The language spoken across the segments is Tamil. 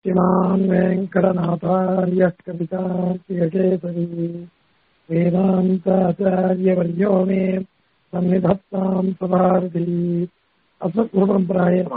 श्रीमान् वेङ्कटनाथार्यः कवितार्कियकेसरी वेदान्ताचार्यवर्यो मे सन्निधत्ताम् सभारती அஸ்மத்குருபரம்பராய நம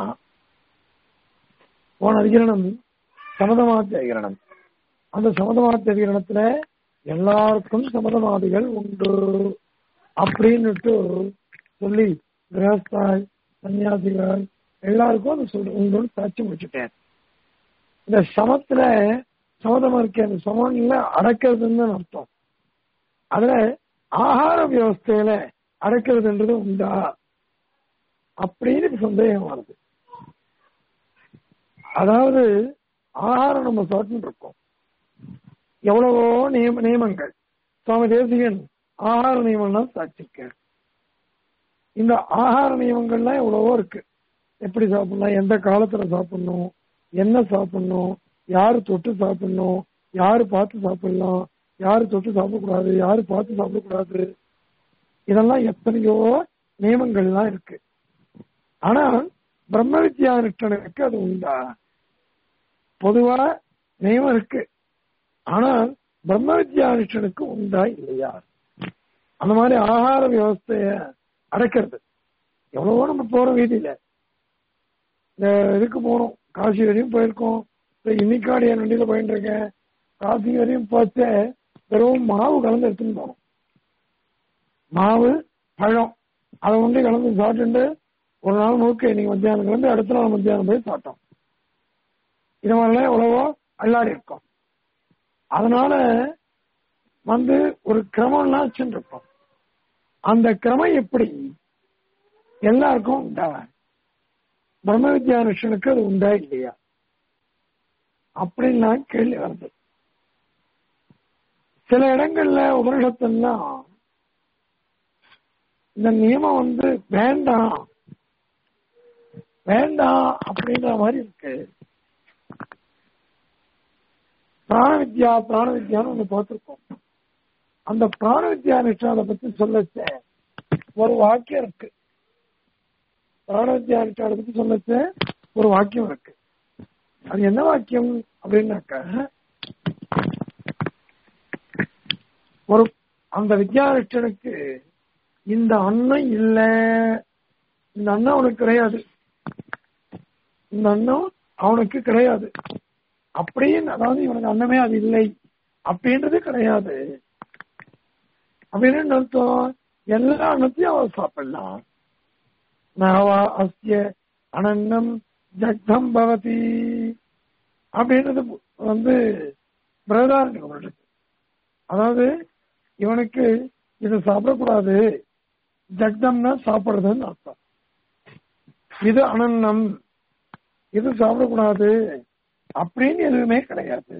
போன அதிகரணம் சமதமாத்திய அதிகரணம் அந்த சமதமாத்திய அதிகரணத்துல எல்லாருக்கும் சமதமாதிகள் உண்டு அப்படின்னுட்டு சொல்லி கிரகஸ்தாய் சன்னியாசிகள் எல்லாருக்கும் அது சொல்லு உண்டுன்னு தச்சு முடிச்சுட்டேன் இந்த சமத்துல சமதம் இருக்க அந்த சமன்ல அடக்கிறதுன்னு அர்த்தம் அதுல ஆகார வியவஸ்தையில அடக்கிறதுன்றது உண்டா அப்படின்னு சந்தேகம் வருது அதாவது ஆகாரம் நம்ம சாப்பிட்டு இருக்கோம் எவ்வளவோ நியம நியமங்கள் சுவாமி தேசிகன் ஆகார நியமம்லாம் சாட்சிக்க இந்த ஆகார நியமங்கள்லாம் எவ்வளவோ இருக்கு எப்படி சாப்பிடலாம் எந்த காலத்துல சாப்பிடணும் என்ன சாப்பிடணும் யாரு தொட்டு சாப்பிடணும் யாரு பார்த்து சாப்பிடலாம் யாரு தொட்டு சாப்பிடக்கூடாது யாரு பார்த்து சாப்பிடக்கூடாது இதெல்லாம் எத்தனையோ நியமங்கள்லாம் இருக்கு ஆனா பிரம்ம வித்யா நிஷ்டனுக்கு அது உண்டா பொதுவா நியமம் இருக்கு ஆனால் பிரம்ம வித்யா நிஷ்டனுக்கு உண்டா இல்லையா அந்த மாதிரி ஆகார வியவஸ்தைய அடைக்கிறது எவ்வளவோ நம்ம போறோம் வீதியில இந்த இதுக்கு போனோம் காசி வரையும் போயிருக்கோம் இன்னைக்காடு என் வண்டியில போயிட்டு இருக்கேன் காசி வரையும் போச்ச வெறும் மாவு கலந்து எடுத்துன்னு போனோம் மாவு பழம் அதை உண்டு கலந்து சாப்பிட்டு ஒரு நாள் முழுக்க இன்னைக்கு மத்தியானம் கிளம்பி அடுத்த நாள் மத்தியானம் போய் சாப்பிட்டோம் இது மாதிரிலாம் எவ்வளவோ அல்லாடி இருக்கும் அதனால வந்து ஒரு கிரமம்லாம் வச்சுருப்போம் அந்த கிரமம் எப்படி எல்லாருக்கும் உண்டா பிரம்ம வித்யானுஷனுக்கு அது உண்டா இல்லையா அப்படின்லாம் கேள்வி வருது சில இடங்கள்ல உபனிஷத்தெல்லாம் இந்த நியமம் வந்து வேண்டாம் வேண்டாம் அப்படின்ற மாதிரி இருக்கு பிராண வித்யா பிராண வித்யான்னு ஒண்ணு பார்த்திருக்கோம் அந்த பிராண வித்யா நிஷ்டாதை பத்தி சொல்லச்ச ஒரு வாக்கியம் இருக்கு பிராண வித்யா நிஷ்டாதை பத்தி சொல்லச்ச ஒரு வாக்கியம் இருக்கு அது என்ன வாக்கியம் அப்படின்னாக்க ஒரு அந்த வித்யானிஷ்டனுக்கு இந்த அன்னம் இல்ல இந்த அண்ணன் அவனுக்கு கிடையாது இந்த அண்ணம் அவனுக்கு கிடையாது அப்படின்னு அதாவது இவனுக்கு அன்னமே அது இல்லை அப்படின்றது கிடையாது அப்படின்னு அர்த்தம் எல்லா அன்னத்தையும் அவன் சாப்பிடலாம் நாவா அஸ்ய அனன்னம் ஜக்தம் பவதி அப்படின்றது வந்து பிரதான அதாவது இவனுக்கு இது சாப்பிடக்கூடாது ஜக்தம்னா சாப்பிடுறதுன்னு அர்த்தம் இது அனன்னம் இது சாப்பிடக்கூடாது அப்படின்னு எதுவுமே கிடையாது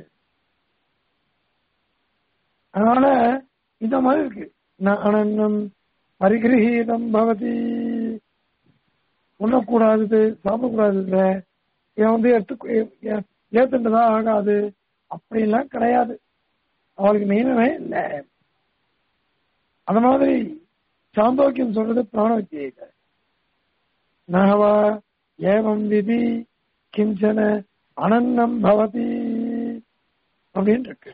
அதனால இந்த மாதிரி இருக்கு அனன்னம் பரிகிரகீதம் பவதி உண்ணக்கூடாது சாப்பிடக்கூடாது இல்ல இவன் வந்து எடுத்து ஏத்துட்டுதான் ஆகாது அப்படின்லாம் கிடையாது அவளுக்கு நியமமே இல்லை அந்த மாதிரி சாந்தோக்கியம் சொல்றது பிராண வித்தியை நகவா ஏவம் விதி கிஞ்சன அனன்னம் பவதி அப்படின்னு இருக்கு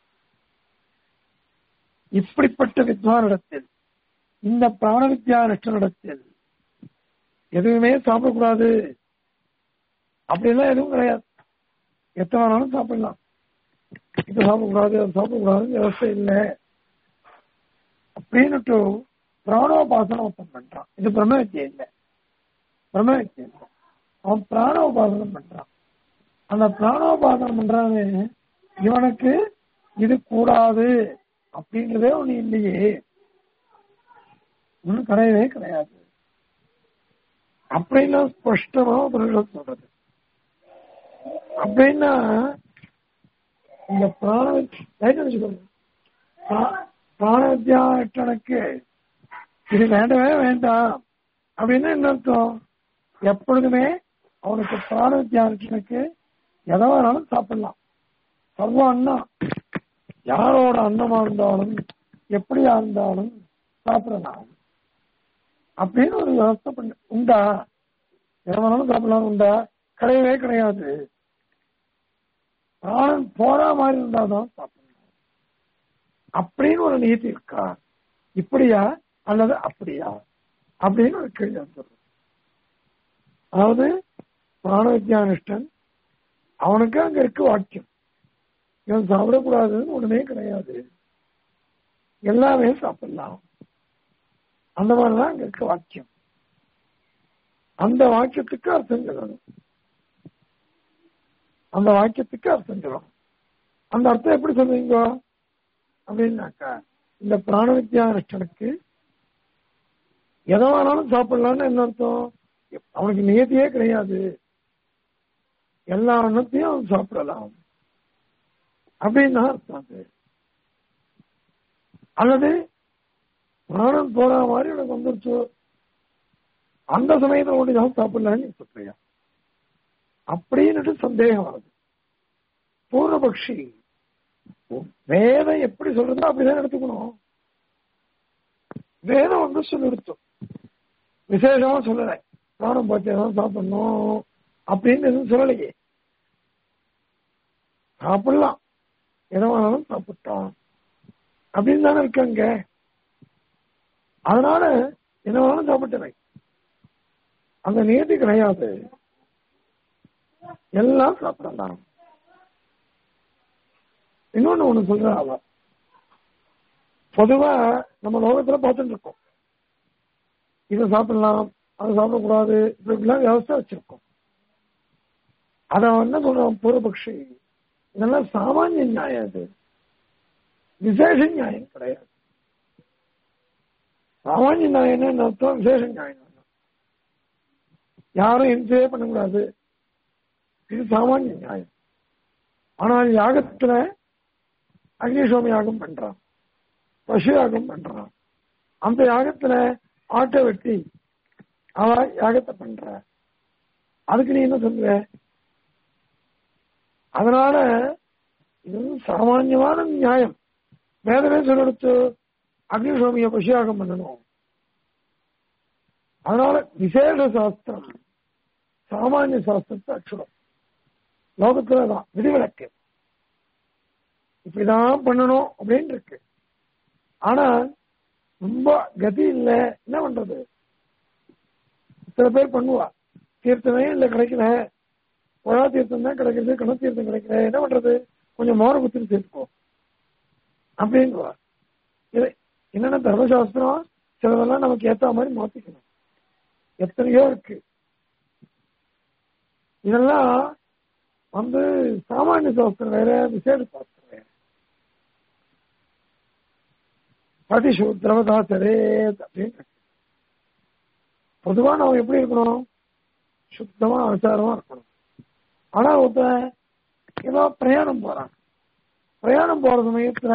இப்படிப்பட்ட வித்வானிடத்தில் இந்த பிராண வித்யா நிஷ்டனிடத்தில் எதுவுமே சாப்பிடக்கூடாது அப்படிலாம் எதுவும் கிடையாது எத்தனை வேணாலும் சாப்பிடலாம் இது சாப்பிடக்கூடாது அது சாப்பிடக்கூடாது விவசாய இல்லை அப்படின்னுட்டு பிராணோபாசனம் ஒருத்தன் பண்றான் இது பிரம்ம வித்தியை இல்லை பிரம்ம வித்தியை இல்லை அவன் பிராணோபாசனம் பண்றான் அந்த பிராணோபாசனம் பண்றானே இவனுக்கு இது கூடாது அப்படின்றதே ஒண்ணு இல்லையே ஒன்னும் கிடையவே கிடையாது அப்படின்னா ஸ்பஷ்டமா புருஷன் சொல்றது அப்படின்னா இந்த பிராண பிராண வித்யாட்டனுக்கு இது வேண்டவே வேண்டாம் அப்படின்னு என்ன அர்த்தம் எப்பொழுதுமே அவனுக்கு பிராண வித்யாட்டனுக்கு எதை வேணாலும் சாப்பிடலாம் சர்வ அண்ணம் யாரோட அன்னமா இருந்தாலும் எப்படியா இருந்தாலும் சாப்பிடலாம் அப்படின்னு ஒரு விவசாய பண்ண உண்டா எதை வேணாலும் சாப்பிடலாம் உண்டா கிடையவே கிடையாது பிராணன் போற மாதிரி இருந்தாதான் சாப்பிடணும் அப்படின்னு ஒரு நீதி இருக்கா இப்படியா அல்லது அப்படியா அப்படின்னு ஒரு கேள்வி வந்துடுது அதாவது பிராண வித்யானிஷ்டன் அவனுக்கு அங்க இருக்கு வாக்கியம் இவன் சாப்பிடக்கூடாதுன்னு ஒண்ணுமே கிடையாது எல்லாமே சாப்பிடலாம் அந்த மாதிரிதான் அங்க இருக்க வாக்கியம் அந்த வாக்கியத்துக்கு அர்த்தம் சொல்லணும் அந்த வாக்கியத்துக்கு அர்த்தம் சொல்லணும் அந்த அர்த்தம் எப்படி சொல்றீங்க அப்படின்னாக்கா இந்த பிராண வித்யானுஷ்டனுக்கு எதை வேணாலும் சாப்பிடலாம்னு என்ன அர்த்தம் அவனுக்கு நியதியே கிடையாது எல்லா எண்ணத்தையும் அவன் சாப்பிடலாம் அப்படின்னு அர்த்தம் அது அல்லது பிராணம் போற மாதிரி உனக்கு வந்துருச்சு அந்த சமயத்துல ஒன்று தான் சாப்பிடலான்னு நீ சொல்றியா அப்படின்னுட்டு சந்தேகம் வருது பூர்வபக்ஷி வேதம் எப்படி சொல்றதோ அப்படிதான் எடுத்துக்கணும் வேதம் வந்து சொல்லிடுத்தோம் விசேஷமா சொல்லலை பிராணம் போச்சே தான் சாப்பிடணும் அப்படின்னு எதுவும் சொல்லலையே சாப்பிடலாம் எதை வேணாலும் சாப்பிட்டான் அப்படின்னு தானே இருக்காங்க அதனால என்ன வேணாலும் சாப்பிட்டுறேன் அந்த நியதி கிடையாது எல்லாம் சாப்பிடலாம் இன்னொன்னு ஒண்ணு சொல்ற அவ பொதுவா நம்ம லோகத்துல பார்த்துட்டு இருக்கோம் இதை சாப்பிடலாம் அதை சாப்பிடக்கூடாது இப்படிலாம் வியவஸ்தா வச்சிருக்கோம் அத என்ன சொல்றோம் பூர்வபக்ஷி இதெல்லாம் சாமானிய நியாயம் அது விசேஷ நியாயம் கிடையாது சாமானிய நியாயம் என்ன அர்த்தம் விசேஷ நியாயம் யாரும் என்ஜாய் பண்ணக்கூடாது இது சாமானிய நியாயம் ஆனால் யாகத்துல அக்னிசோம யாகம் பண்றான் பசு யாகம் பண்றான் அந்த யாகத்துல ஆட்டை வெட்டி அவ யாகத்தை பண்ற அதுக்கு நீ என்ன சொல்ற அதனால இது சாமான்யமான நியாயம் வேதமே சொல்லெடுத்து அக்னிசோமிய பசுயாகம் பண்ணணும் அதனால விசேஷ சாஸ்திரம் சாமானிய சாஸ்திரத்தை அச்சுடும் லோகத்துலதான் விதிவிலக்கு இப்படிதான் பண்ணணும் அப்படின்னு இருக்கு ஆனா ரொம்ப கதி இல்லை என்ன பண்றது சில பேர் பண்ணுவா தீர்த்தமே இல்லை கிடைக்கல குழா தீர்த்தம் தான் கிடைக்கிறது கண தீர்த்தம் கிடைக்கல என்ன பண்றது கொஞ்சம் மோர குத்திரி சேர்த்துக்கோ அப்படின்வா இது என்னென்ன தர்மசாஸ்திரம் சிலதெல்லாம் நமக்கு ஏத்த மாதிரி மாத்திக்கணும் எத்தனையோ இருக்கு இதெல்லாம் வந்து சாமானிய சாஸ்திரம் வேற விசேஷ சாஸ்திரம் வேற பதிசூத்திரவதாசரே அப்படின்னு பொதுவா நம்ம எப்படி இருக்கணும் சுத்தமா ஆச்சாரமா இருக்கணும் ஆனா ஒருத்தன் ஏதோ பிரயாணம் போறான் பிரயாணம் போற சமயத்துல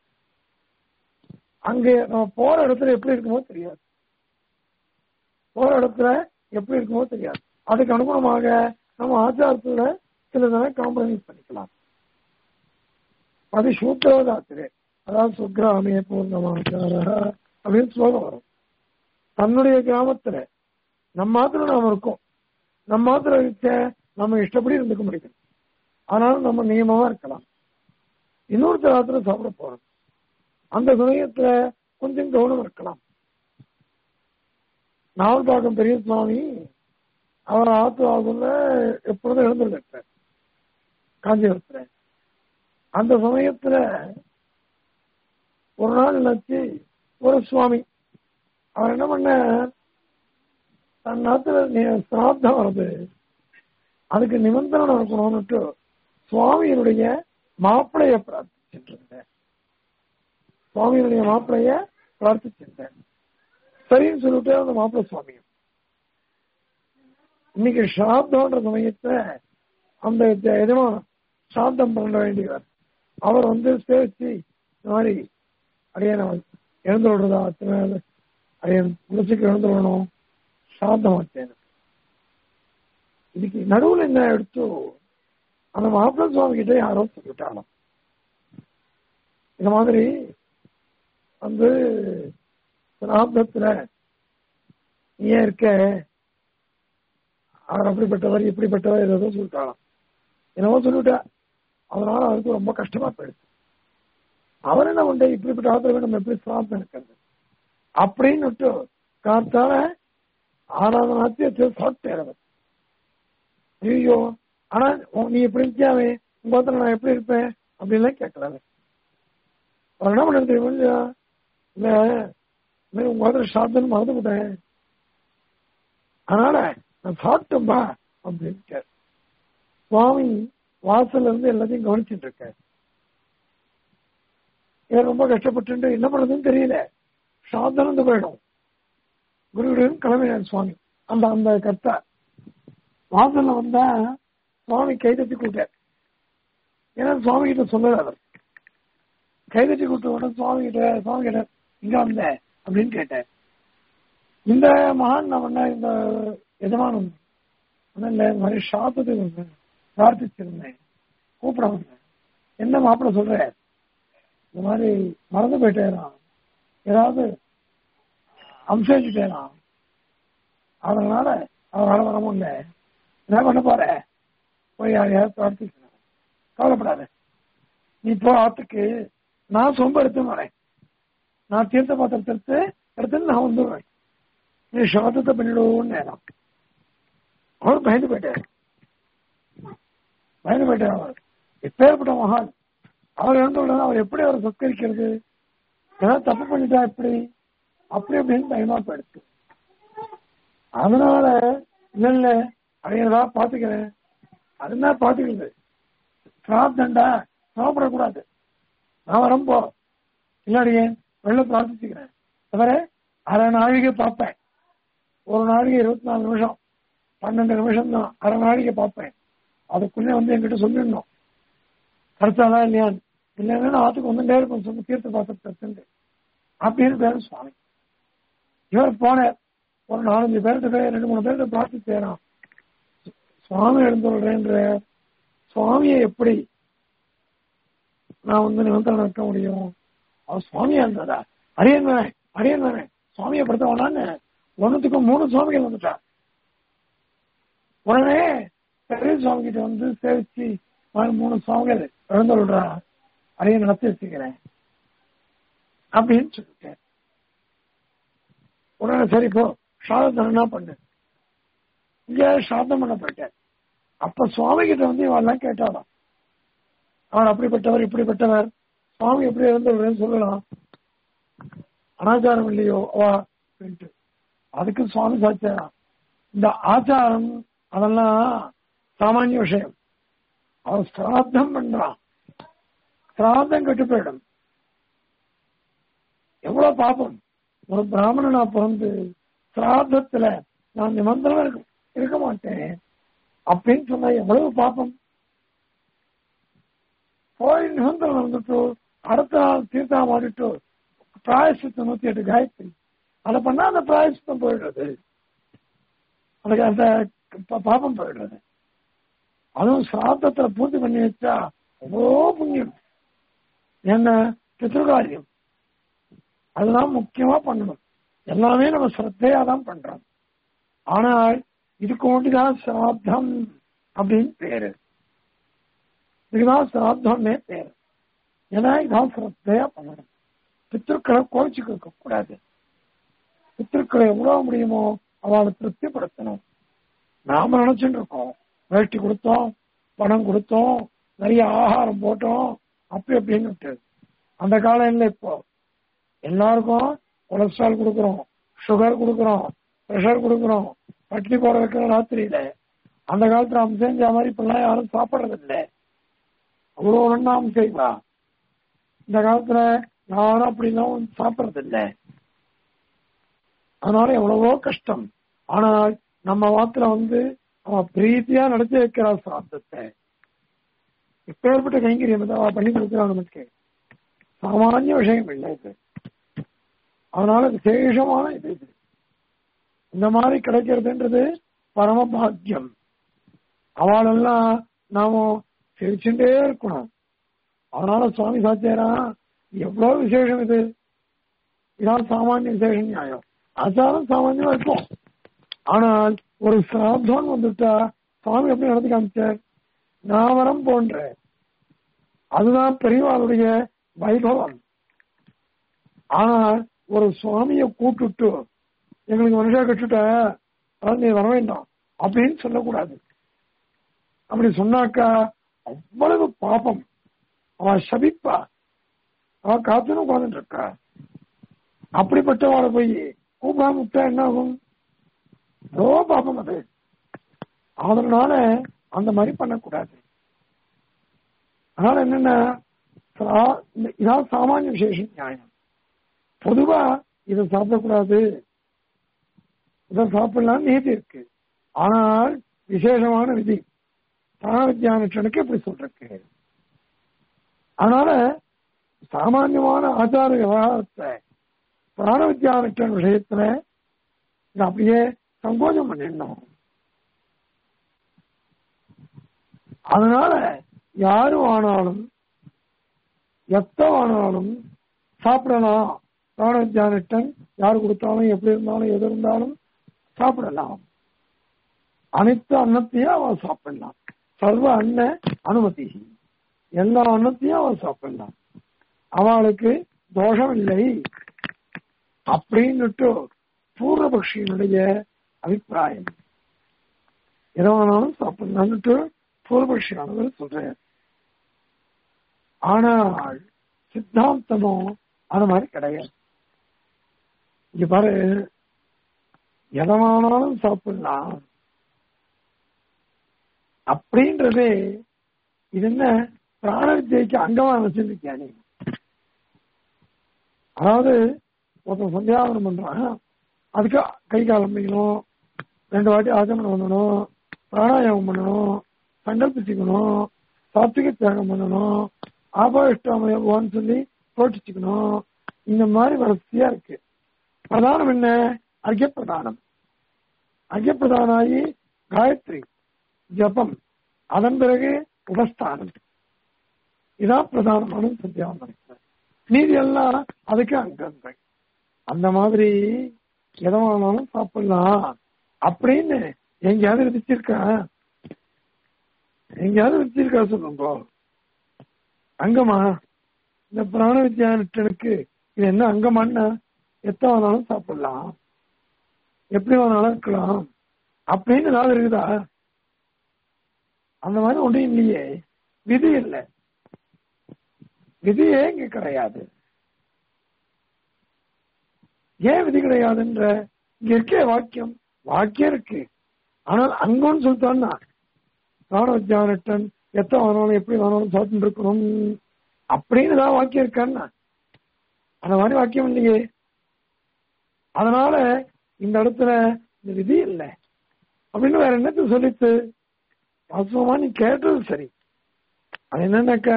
அங்க நம்ம போற இடத்துல எப்படி இருக்குமோ தெரியாது போற இடத்துல எப்படி இருக்குமோ தெரியாது அதுக்கு அனுகுணமாக நம்ம ஆச்சாரத்துல சில நேரம் காம்ப்ரமைஸ் பண்ணிக்கலாம் அது சூத்திரவதாத்திரே அதாவது சுக்ராமே பூர்ணமாச்சார அப்படின்னு ஸ்லோகம் வரும் தன்னுடைய கிராமத்துல நம்ம மாத்திரம் நாம இருக்கோம் நம்ம மாத்திரம் இருக்க நம்ம இஷ்டப்படி இருந்துக்க முடியும் அதனால நம்ம நியமமா இருக்கலாம் இன்னொருத்தர் ராத்திரம் சாப்பிட போறோம் அந்த சமயத்துல கொஞ்சம் கவனம் இருக்கலாம் நாவல்பாக்கம் பெரிய சுவாமி அவர் ஆத்து ஆகுல எப்பொழுதும் எழுந்துள்ளார் காஞ்சிபுரத்துல அந்த சமயத்துல ஒரு நாள் என்னாச்சு ஒரு சுவாமி அவர் என்ன பண்ண தன் நேரத்துல சிராத்தம் வருது அதுக்கு நிமந்திரணம் இருக்கணும்னுட்டு சுவாமியினுடைய மாப்பிளைய பிரார்த்திச்சிருந்தேன் சுவாமியினுடைய மாப்பிளைய பிரார்த்திச்சிருந்தேன் சரின்னு சொல்லிட்டு அந்த மாப்பிள்ளை சுவாமியும் இன்னைக்கு சாப்தம்ன்ற சமயத்துல அந்த எஜமானம் சாந்தம் பண்ண வேண்டியவர் அவர் வந்து சேவிச்சு இந்த மாதிரி அடைய நான் எழுந்து விடுறதா அத்தனை அடைய குளிச்சுக்கு எழுந்து விடணும் சாந்தமாச்சேன் இதுக்கு நடுவில் என்ன எடுத்து அந்த மாப்பிள்ள சுவாமி கிட்ட யாரோ சொல்லிட்டாலும் இந்த மாதிரி வந்து சிராப்தத்துல நீ ஏன் இருக்க அவர் அப்படிப்பட்டவர் இப்படிப்பட்டவர் ஏதோ சொல்லிட்டாலாம் என்னவோ சொல்லிட்டா அதனால அவருக்கு ரொம்ப கஷ்டமா போயிடுச்சு அவர் என்ன பண்ற இப்படிப்பட்ட ஆத்திரமே நம்ம எப்படி சாப்பிட்டு இருக்கிறது அப்படின்னு காத்தால ஆராதனாத்தி வச்சு சாப்பிட்டேன் ஐயோ ஆனா உன் நீ எப்படி இருக்கியாவே உங்க ஒருத்தர் நான் எப்படி இருப்பேன் அப்படின்லாம் கேட்கலாமே அவர் என்ன பண்ண தெரியுமா இல்லையா இல்ல இல்ல உங்க ஒருத்தர் சாப்பிட்டுன்னு மறந்து விட்டேன் அதனால நான் சாப்பிட்டேன்பா அப்படின்ட்டு சுவாமி வாசல்ல இருந்து எல்லாத்தையும் கவனிச்சுட்டு இருக்கேன் இவர் ரொம்ப கஷ்டப்பட்டு என்ன பண்றதுன்னு தெரியல சாப்பிட்டு போயிடும் குருவிடம் கிளம்பினார் சுவாமி அந்த அந்த கர்த்தா வாசல்ல வந்தா சுவாமி கைதட்டி கூட்டார் ஏன்னா சுவாமி கிட்ட சொல்லல அவர் கைதட்டி கூட்ட உடனே சுவாமி கிட்ட சுவாமி கிட்ட இங்க வந்த அப்படின்னு கேட்டேன் இந்த மகான் நான் பண்ண இந்த எஜமானம் இல்ல இந்த மாதிரி சாப்பிட்டதுக்கு வந்தேன் பிரார்த்திச்சிருந்தேன் கூப்பிட வந்தேன் என்ன மாப்பிள்ள சொல்ற இந்த மாதிரி மறந்து போயிட்டேனா ஏதாவது அம்சம் அதனால அவரால் வர முடியல என்ன பண்ண போற போய் யாரையாவது பிரார்த்திக்கணும் கவலைப்படாத நீ போ ஆத்துக்கு நான் சொம்ப எடுத்து வரேன் நான் தீர்த்த பாத்திரத்தை எடுத்து எடுத்து நான் வந்துடுவேன் நீ சோதத்தை பண்ணிடுவோம்னு நேரம் அவர் பயந்து போயிட்டார் பயந்து போயிட்டார் அவர் எப்பேற்பட்ட மகான் அவர் இறந்த அவர் எப்படி அவரை சத்கரிக்கிறது ஏதாவது தப்பு பண்ணிட்டா எப்படி அப்படி அப்படின்னு பயமா போயிடுச்சு அதனால இல்ல இல்ல அடையதா பாத்துக்கிறேன் அதுதான் பாத்துக்கிறது பிரார்த்தண்டா சாப்பிடக்கூடாது நான் வரம்போ இல்லாடியே வெளில பிரார்த்திச்சுக்கிறேன் தவிர அரை நாழிகை பார்ப்பேன் ஒரு நாளைக்கு இருபத்தி நாலு நிமிஷம் பன்னெண்டு நிமிஷம் தான் அரை நாளைக்கு பார்ப்பேன் அதுக்குள்ளே வந்து என்கிட்ட சொல்லிடணும் கருத்தாதா இல்லையான்னு இல்லைன்னா நான் ஆத்துக்கு வந்துட்டே இருக்கும் சொல்லி தீர்த்த பாத்திரத்தை அப்படின்னு பேரு சுவாமி இவர் போனார் ஒரு நாலஞ்சு பேர்கிட்ட ரெண்டு மூணு பேர்கிட்ட பிரார்த்திச்சேரான் சுவாமி எழுந்துள்றேன்ற சுவாமியை எப்படி நான் வந்து நிமந்திரம் வைக்க முடியும் அவர் சுவாமியா இருந்ததா அரியன் வேணே அரியன் வேணே சுவாமியை படுத்த வேணான்னு ஒன்னுத்துக்கு மூணு சுவாமிகள் வந்துட்டா உடனே பெரிய சுவாமி கிட்ட வந்து சேவிச்சு மூணு சுவாமிகள் எழுந்து விடுறா அரியன் நடத்தி வச்சுக்கிறேன் அப்படின்னு சொல்லிட்டேன் உடனே சரி போ சாதம் என்ன பண்ணு இங்க சாதம் பண்ண போயிட்டேன் அப்ப சுவாமி கிட்ட வந்து இவெல்லாம் கேட்டாலாம் அவர் அப்படிப்பட்டவர் இப்படிப்பட்டவர் சுவாமி எப்படி இருந்தவர் சொல்லலாம் அனாச்சாரம் இல்லையோ வா அப்படின்ட்டு அதுக்கு சுவாமி சாச்சாரா இந்த ஆச்சாரம் அதெல்லாம் சாமானிய விஷயம் அவன் சிராத்தம் பண்றான் சிராத்தம் கெட்டு போயிடும் எவ்வளவு பாப்பம் ஒரு பிராமணனா பிறந்து சிராதத்துல நான் நிமந்திரம் இருக்க இருக்க மாட்டேன் அப்படின்னு சொன்னா எவ்வளவு பாப்பம் போய் நிமந்திரம் வந்துட்டு அடுத்த நாள் தீர்த்தம் ஆடிட்டு பிராயசித்தம் நூத்தி எட்டு காயத்ரி அதை பண்ணா அந்த பிராயசித்தம் போயிடுறது அதுக்கு அந்த பாப்பம் போயிடுறது அதுவும் சிராதத்துல பூர்த்தி பண்ணி வச்சா அவ்வளோ புண்ணியம் என்ன பித்ருகாரியம் அதெல்லாம் முக்கியமா பண்ணணும் எல்லாமே நம்ம சிரத்தையா தான் பண்றோம் ஆனால் இதுக்கு ஒன்றுதான் சிராத்தம் அப்படின்னு பேரு இதுதான் சிராத்தம்னே பேரு ஏன்னா இதான் சிரத்தையா பண்ணணும் பித்திருக்களை கோவிச்சுக்க கூடாது பித்திருக்களை எவ்வளவு முடியுமோ அவளை திருப்திப்படுத்தணும் நாம நினைச்சுட்டு இருக்கோம் வேட்டி கொடுத்தோம் பணம் கொடுத்தோம் நிறைய ஆகாரம் போட்டோம் அப்படி அப்படின்னு அந்த காலம் இல்லை இப்போ எல்லாருக்கும் கொலஸ்ட்ரால் கொடுக்குறோம் சுகர் கொடுக்குறோம் ப்ரெஷர் கொடுக்குறோம் பட்டினி போட வைக்கிற ராத்திரியில அந்த காலத்துல அவங்க செஞ்ச மாதிரி இப்பெல்லாம் யாரும் சாப்பிடுறது இல்லை அவ்வளவு ஒண்ணாம செய்வா இந்த காலத்துல யாரும் அப்படிலாம் சாப்பிடுறது இல்லை அதனால எவ்வளவோ கஷ்டம் ஆனால் நம்ம வாத்துல வந்து அவன் பிரீத்தியா நடத்தி வைக்கிறா சாப்பிட்டத்தை இப்பேற்பட்ட கைங்கரியம் அவ பண்ணி கொடுக்கிறான் நமக்கு சாமானிய விஷயம் இல்லை இது அதனால விசேஷமான இது இது இந்த மாதிரி கிடைக்கிறதுன்றது பரம பாக்கியம் அவளெல்லாம் நாம சிரிச்சுட்டே இருக்கணும் அதனால சுவாமி சாத்தியாரா எவ்வளவு விசேஷம் இது இதான் சாமானிய விசேஷம் நியாயம் அசாரம் சாமானியமா இருக்கும் ஆனால் ஒரு சிராத்தம் வந்துட்டா சுவாமி எப்படி நடத்தி காமிச்சார் நாவரம் போன்ற அதுதான் பெரியவாளுடைய வைபவம் ஆனால் ஒரு சுவாமியை கூட்டுட்டு எங்களுக்கு மனுஷா கட்டுட்ட அதாவது நீ வர வேண்டாம் அப்படின்னு சொல்லக்கூடாது அப்படி சொன்னாக்கா அவ்வளவு பாபம் அவ சபிப்பா அவ காத்துன்னு உட்காந்துட்டு இருக்கா அப்படிப்பட்டவாளை போய் கூப்பிடாம விட்டா என்ன ஆகும் ஏதோ பாபம் அது அதனால அந்த மாதிரி பண்ணக்கூடாது அதனால என்னன்னா சா- இந்த- இதான் சாமானிய விசேஷ நியாயம் பொதுவா இதை சாப்பிடக்கூடாது இதை சாப்பிடலாம் நீதி இருக்கு ஆனால் விசேஷமான விதி பிராணவித்யானுஷனுக்கு இப்படி சொல்றக்கு அதனால சாமான்யமான ஆச்சார விவகாரத்தை பிராணவித்யானுஷன் விஷயத்துல இதை அப்படியே சங்கோஜம் பண்ணிடணும் அதனால யாரும் ஆனாலும் எத்த ஆனாலும் சாப்பிடலாம் பிராணவித்யானிட்டன் யார் கொடுத்தாலும் எப்படி இருந்தாலும் எது இருந்தாலும் சாப்பிடலாம் அனைத்து அன்னத்தையும் அவன் சாப்பிடலாம் சர்வ அன்ன அனுமதி எல்லா அன்னத்தையும் அவன் சாப்பிடலாம் அவளுக்கு தோஷம் இல்லை அப்படின்னுட்டு பூர்வபக்ஷியினுடைய அபிப்பிராயம் எதை வேணாலும் சாப்பிடலாம்னுட்டு பூர்வபக்ஷியானவர் சொல்றார் ஆனால் சித்தாந்தமோ அது மாதிரி கிடையாது இங்க பாரு எதமானாலும் சாப்பிடலாம் அப்படின்றது இது என்ன பிராண வித்தியைக்கு அங்கமா வச்சிருக்கியா நீ அதாவது ஒருத்தன் சந்தியாவனம் பண்றான் அதுக்கு கை காலம் வைக்கணும் ரெண்டு வாட்டி ஆச்சமனம் பண்ணணும் பிராணாயாமம் பண்ணணும் சங்கல்பிச்சுக்கணும் சாத்விக தியாகம் பண்ணணும் ஆபாஷ்டாமயவான்னு சொல்லி போட்டுச்சுக்கணும் இந்த மாதிரி வரிசையா இருக்கு பிரதானம் என்ன அர்க்கிய பிரதானம் அர்க்கிய பிரதானாகி காயத்ரி ஜபம் அதன் பிறகு உபஸ்தானம் இதான் பிரதானமான சத்தியாவனம் மீதி எல்லாம் அதுக்கு அங்கங்கள் அந்த மாதிரி எதை வேணாலும் சாப்பிடலாம் அப்படின்னு எங்கேயாவது விதிச்சிருக்கா எங்கேயாவது விதிச்சிருக்கா சொல்லுங்க அங்கமா இந்த பிராண வித்யானுக்கு இது என்ன அங்கமான்னா எத்த வேணாலும் சாப்பிடலாம் எப்படி வேணாலும் இருக்கலாம் அப்படின்னு ஏதாவது இருக்குதா அந்த மாதிரி ஒன்றும் இல்லையே விதி இல்லை விதியே இங்க கிடையாது ஏன் விதி கிடையாதுன்ற இங்க இருக்கே வாக்கியம் வாக்கியம் இருக்கு ஆனால் அங்கன்னு சொல்லிட்டோம்னா பிராணவித்யானட்டன் எத்த வேணாலும் எப்படி வேணாலும் சாப்பிட்டு இருக்கணும் அப்படின்னு தான் வாக்கியம் இருக்கான்னா அந்த மாதிரி வாக்கியம் இல்லையே அதனால இந்த இடத்துல இந்த விதி இல்லை அப்படின்னு வேற என்னத்த சொல்லித்து வாஸ்தவமா நீ கேட்டது சரி அது என்னன்னாக்கா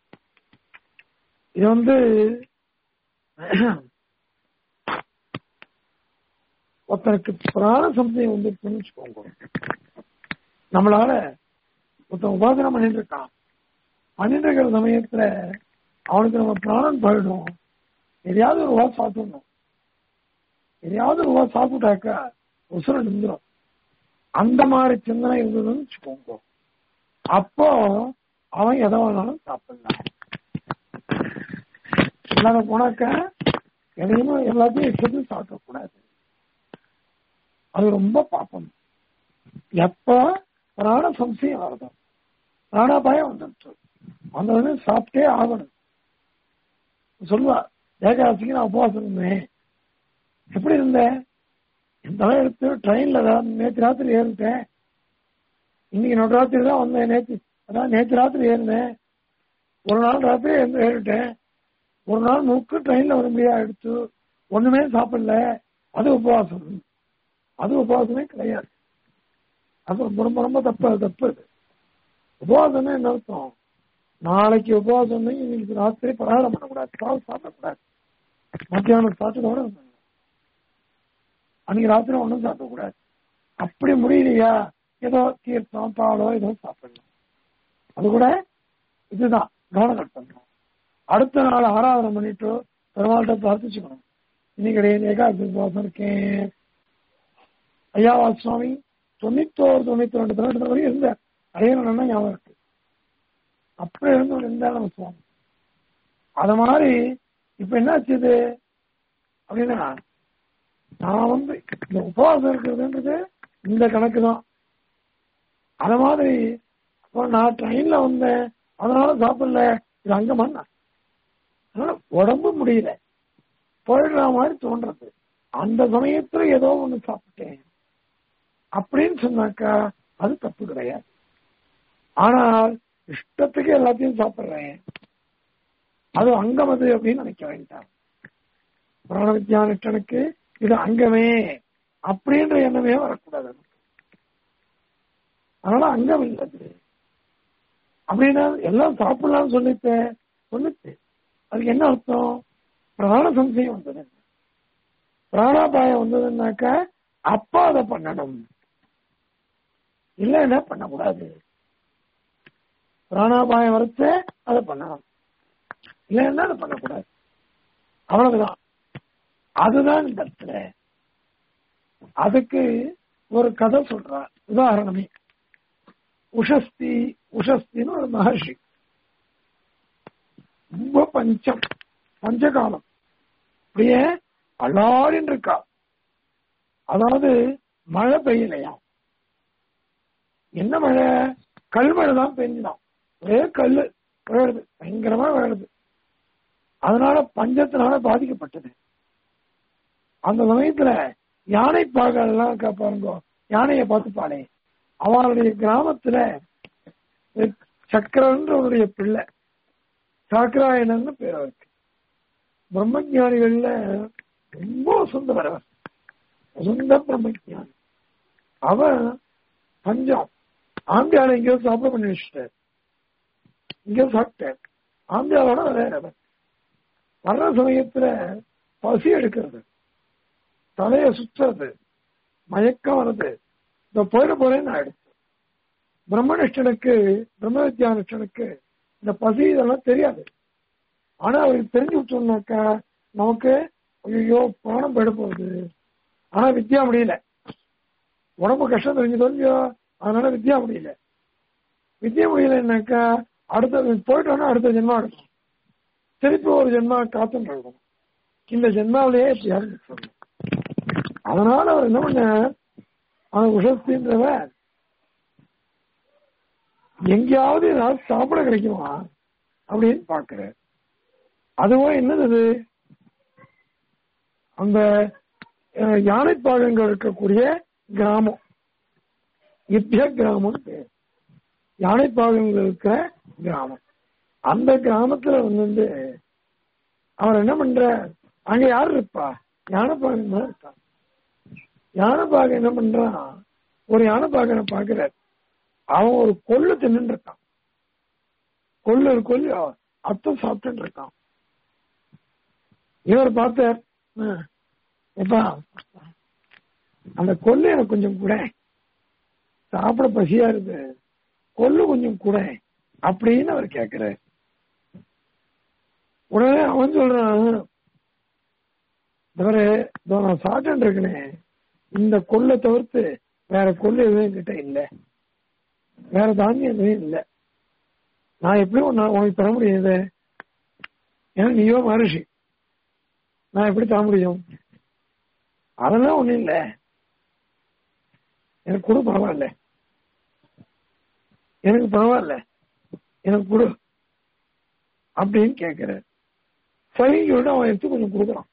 இது வந்து ஒருத்தனுக்கு பிராண சம்சயம் வந்து வச்சுக்கோங்க நம்மளால ஒருத்தன் உபாசனை பண்ணிட்டு இருக்கான் பண்ணிட்டு இருக்கிற சமயத்துல அவனுக்கு நம்ம பிராணம் போயிடும் எதையாவது ஒரு ரூபா சாப்பிடணும் எதையாவது ஒரு ரூபா சாப்பிட்டாக்கா உசுரம் நின்றுடும் அந்த மாதிரி சிந்தனை இருந்ததுன்னு வச்சுக்கோங்க அப்போ அவன் எதை வேணாலும் சாப்பிடலாம் இல்லாத போனாக்க எதையுமே எல்லாத்தையும் எடுத்து சாப்பிடக்கூடாது அது ரொம்ப பாப்பம் எப்ப பிராண சம்சயம் வருதோ பிராணாபாயம் வந்துட்டு வந்தவொடனே சாப்பிட்டே ஆகணும் சொல்லுவா ஏகாதசிக்கு நான் உபவாசம் இருந்தேன் எப்படி இருந்தேன் இந்த எடுத்து ட்ரெயின்ல நேற்று ராத்திரி ஏறிட்டேன் இன்னைக்கு நடு ராத்திரி தான் வந்தேன் நேற்று அதான் நேற்று ராத்திரி ஏறினேன் ஒரு நாள் ராத்திரி எழுந்து ஏறிட்டேன் ஒரு நாள் முழுக்க ட்ரெயின்ல வர முடியாது எடுத்து ஒண்ணுமே சாப்பிடல அது உபவாசம் அது உபவாசமே கிடையாது அது ரொம்ப ரொம்ப ரொம்ப தப்பு அது தப்பு அது உபவாசமே என்ன அர்த்தம் நாளைக்கு உபவாசம் இன்னைக்கு ராத்திரி பலகாரம் பண்ணக்கூடாது கால் சாப்பிடக்கூடாது மத்தியானம் சாப்பிட்டதோட இருக்கணும். அன்னைக்கு ராத்திரி ஒன்றும் சாப்பிடக்கூடாது அப்படி முடியலையா ஏதோ தீர்த்தம் பாலோ ஏதோ சாப்பிடலாம் அது கூட இதுதான் கவனம் பண்ணணும் அடுத்த நாள் ஆராதனை பண்ணிட்டு பெருமாள்கிட்ட பிரார்த்திச்சுக்கணும் இன்னைக்கு இடையே ஏகாதசி உபவாசம் இருக்கேன் ஐயாவா சுவாமி தொண்ணூத்தோரு தொண்ணூத்தி ரெண்டு தொண்ணூத்தி வரையும் இருந்த அடையணும் ஞாபகம் இருக்கு அப்படி இருந்து இருந்தாலும் நம்ம சுவாமி அத மாதிரி இப்ப என்ன ஆச்சுது அப்படின்னா நான் வந்து இந்த உபவாசம் இருக்கிறதுன்றது இந்த கணக்கு தான் அத மாதிரி அப்போ நான் ட்ரெயின்ல வந்தேன் அதனால சாப்பிடல இது அங்க மண்ணா அதனால உடம்பு முடியல போயிடுற மாதிரி தோன்றது அந்த சமயத்துல ஏதோ ஒண்ணு சாப்பிட்டேன் அப்படின்னு சொன்னாக்கா அது தப்பு கிடையாது ஆனால் இஷ்டத்துக்கு எல்லாத்தையும் சாப்பிடுறேன் அது அங்கம் அது அப்படின்னு நினைக்க வேண்டாம் பிராண வித்யானிஷ்டனுக்கு இது அங்கமே அப்படின்ற எண்ணமே வரக்கூடாது நமக்கு. அதனால அங்கம் இல்லது அப்படின்னா எல்லாம் சாப்பிடலாம்னு சொல்லிட்டேன் சொல்லிட்டு அதுக்கு என்ன அர்த்தம் பிராண சம்சயம் வந்தது பிராணாபாயம் வந்ததுன்னாக்கா அப்பா அதை பண்ணணும் இல்லைன்னா பண்ணக்கூடாது பிராணாபாயம் வரைச்ச அதை பண்ணணும் இல்லைன்னா அதை பண்ணக்கூடாது அவ்வளவுதான் அதுதான் இந்த இடத்துல அதுக்கு ஒரு கதை சொல்றார் உதாரணமே உஷஸ்தி உஷஸ்தின்னு ஒரு மகர்ஷி ரொம்ப பஞ்சம் பஞ்சகாலம் அப்படியே அல்லாடின்னு இருக்கா அதாவது மழை பெய்யலையா என்ன மழை கல்மழை தான் பெஞ்சுதான் ஒரே கல்லு விழுது பயங்கரமா விழுது அதனால பஞ்சத்தினால பாதிக்கப்பட்டது அந்த சமயத்துல யானை பாகெல்லாம் பாருங்க யானையை பார்த்துப்பாளே அவனுடைய கிராமத்துல சக்கரன்றவருடைய பிள்ளை சாக்கராயணன்னு பேர் அவருக்கு பிரம்மஞானிகள்ல ரொம்ப சுந்தர சுந்த பிரம்மஞானி அவன் பஞ்சம் ஆம்பியால எங்கேயோ சாப்பிட பண்ணி வச்சுட்டார் இங்கேயோ சாப்பிட்டார் ஆம்பியாலோட விளையாடுறவன் வர்ற சமயத்துல பசி எடுக்கிறது தலைய சுத்துறது மயக்கம் வருது இந்த போயிட போறேன்னு ஆயிடுச்சு பிரம்மனிஷ்டனுக்கு பிரம்ம வித்யானிஷ்டனுக்கு இந்த பசி இதெல்லாம் தெரியாது ஆனா அவருக்கு தெரிஞ்சு விட்டோம்னாக்கா நமக்கு ஐயோ பிராணம் போயிட போகுது ஆனா வித்யா முடியல உடம்பு கஷ்டம் தெரிஞ்சு தெரிஞ்சோ அதனால வித்யா முடியல வித்யா முடியலன்னாக்கா அடுத்த போயிட்டோம்னா அடுத்த ஜென்மா எடுக்கும் திருப்பி ஒரு ஜென்மா காத்துன்னு இருக்கணும் இந்த ஜென்மாவிலேயே எப்படியாவது சொல்லணும் அதனால அவர் என்ன பண்ண அந்த உஷஸ்தின்றவ எங்கேயாவது ஏதாவது சாப்பிட கிடைக்குமா அப்படின்னு பாக்குற அதுவும் என்னது அது? அந்த அஹ், யானைப்பாகங்கள் இருக்கக்கூடிய கிராமம் இத்திய கிராமம் பேர் யானைப்பாகங்கள் இருக்கிற கிராமம் அந்த கிராமத்துல வந்து அவர் என்ன பண்ற அங்க யாரு இருப்பா யானைப்பாகன் தான் இருக்கான் யானைப்பாகன் என்ன பண்றான் ஒரு யானைப்பாகனை பாக்குறார் அவன் ஒரு கொள்ளு தின்னு இருக்கான் கொள்ளு ஒரு கொல்லு அத்தம் சாப்பிட்டு இருக்கான் இவர் பார்த்தார் "ஆ, எப்பா அந்த கொள்ளு எனக்கு கொஞ்சம் கூட சாப்பிட பசியா இருக்கு கொள்ளு கொஞ்சம் கூட அப்படின்னு அவர் கேட்கிறார் உடனே அவன் சொல்றான் இவரு இதோ நான் சாப்பிட்டு இருக்கனே இந்த கொள்ளை தவிர்த்து வேற கொள்ளு எதுவும் என்கிட்ட இல்ல வேற தானியம் எதுவும் இல்ல நான் எப்படி உன்னை உனக்கு தர முடியாது ஏன்னா நீயோ மனுஷி நான் எப்படி தர முடியும் அதெல்லாம் ஒண்ணும் இல்ல எனக்கு கொடு பரவாயில்ல எனக்கு பரவாயில்ல எனக்கு கொடு அப்படின்னு கேட்கிற சரின்னு அவன் எடுத்து கொஞ்சம் கொடுக்குறான்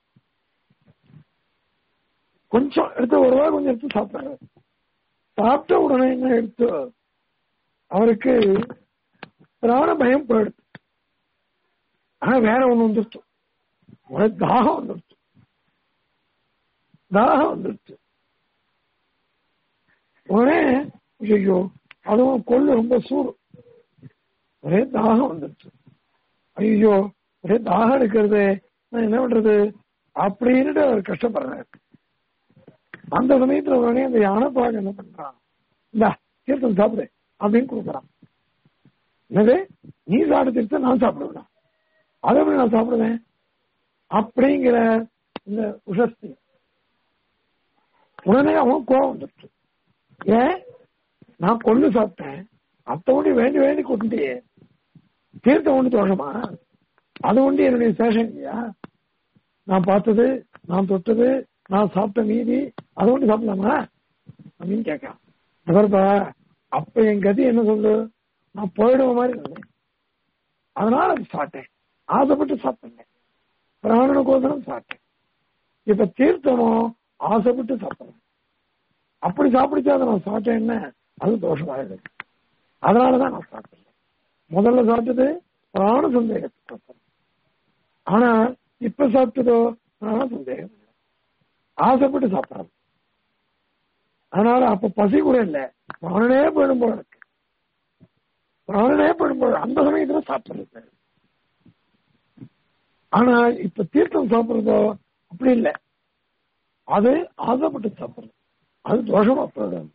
கொஞ்சம் எடுத்து ஒரு ரூபாய் கொஞ்சம் எடுத்து சாப்பிடுறாரு சாப்பிட்ட உடனே என்ன எடுத்து அவருக்கு பிராண பயம் போயிடுது ஆனா வேற ஒண்ணு வந்துருச்சு உனக்கு தாகம் வந்துருச்சு தாகம் வந்துருச்சு உடனே ஐயோ அதுவும் கொள்ளு ரொம்ப சூடு ஒரே தாகம் வந்துருச்சு ஐயோ ஒரே தாகம் எடுக்கிறது நான் என்ன பண்றது அப்படின்னுட்டு அவர் கஷ்டப்படுறாரு அந்த சமயத்துல உடனே அந்த யானைப்பாக என்ன பண்றான் இந்த தீர்த்தம் சாப்பிடு அப்படின்னு கொடுக்குறான் என்னது நீ சாப்பிட தீர்த்தம் நான் சாப்பிடுவேன் அதை எப்படி நான் சாப்பிடுவேன் அப்படிங்கிற இந்த உஷஸ்தி உடனே அவன் கோவம் வந்துருச்சு ஏன் நான் கொள்ளு சாப்பிட்டேன் அத்தோடி வேண்டி வேண்டி கொண்டுட்டியே தீர்த்தம் ஒண்ணு தோஷமா அது ஒண்டி என்னுடைய சேஷம் இல்லையா நான் பார்த்தது நான் தொட்டது நான் சாப்பிட்ட மீதி அது ஒண்ணு சாப்பிடலாமா அப்படின்னு கேட்கலாம் நகர்ப்பா அப்ப என் கதி என்ன சொல்லு நான் போயிடுவ மாதிரி இருந்தேன் அதனால அது சாப்பிட்டேன் ஆசைப்பட்டு சாப்பிட்டேன் பிராணனுக்கோசரம் சாப்பிட்டேன் இப்ப தீர்த்தமும் ஆசைப்பட்டு சாப்பிடுறேன் அப்படி சாப்பிடுச்சா அதை நான் சாப்பிட்டேன்னு அது தோஷமாயிடுது அதனாலதான் நான் சாப்பிட்டேன் முதல்ல சாப்பிட்டது பிராண சந்தேகத்துக்கு ஆனா இப்ப சாப்பிட்டதோ பிராண சந்தேகம் இல்லை. ஆசைப்பட்டு சாப்பிடறது அதனால அப்ப பசி கூட இல்ல பிராணனே போயிடும் போல இருக்கு பிராணனே போயிடும் போல அந்த சமயத்துல சாப்பிடுறது ஆனா இப்ப தீர்த்தம் சாப்பிடுறதோ அப்படி இல்லை அது ஆசைப்பட்டு சாப்பிடுறது அது தோஷமா போயிடும்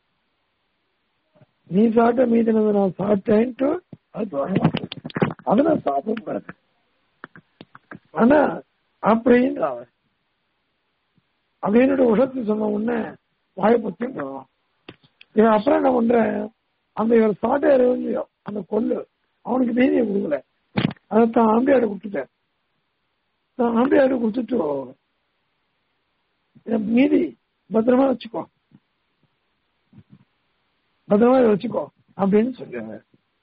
நீ சாப்பிட்ட மீதினது நான் சாப்பிட்டேன்ட்டு அது தோஷமா போயிடும் அதை நான் சாப்பிடக்கூடாது ஆனா அப்படின்னு அவன் அப்படின்னு உஷத்து சொன்ன உடனே வாய்ப்பத்தையும் போடுவான் இவன் அப்புறம் என்ன பண்றேன் அந்த இவர் சாட்டையர் இல்லையோ அந்த கொல்லு அவனுக்கு மீதியை கொடுக்கல அதை தான் ஆம்பியாடு கொடுத்துட்டேன் தான் ஆம்பியாடு கொடுத்துட்டு இதை மீதி பத்திரமா வச்சுக்கோ பத்திரமா இதை வச்சுக்கோ அப்படின்னு சொல்லுவாங்க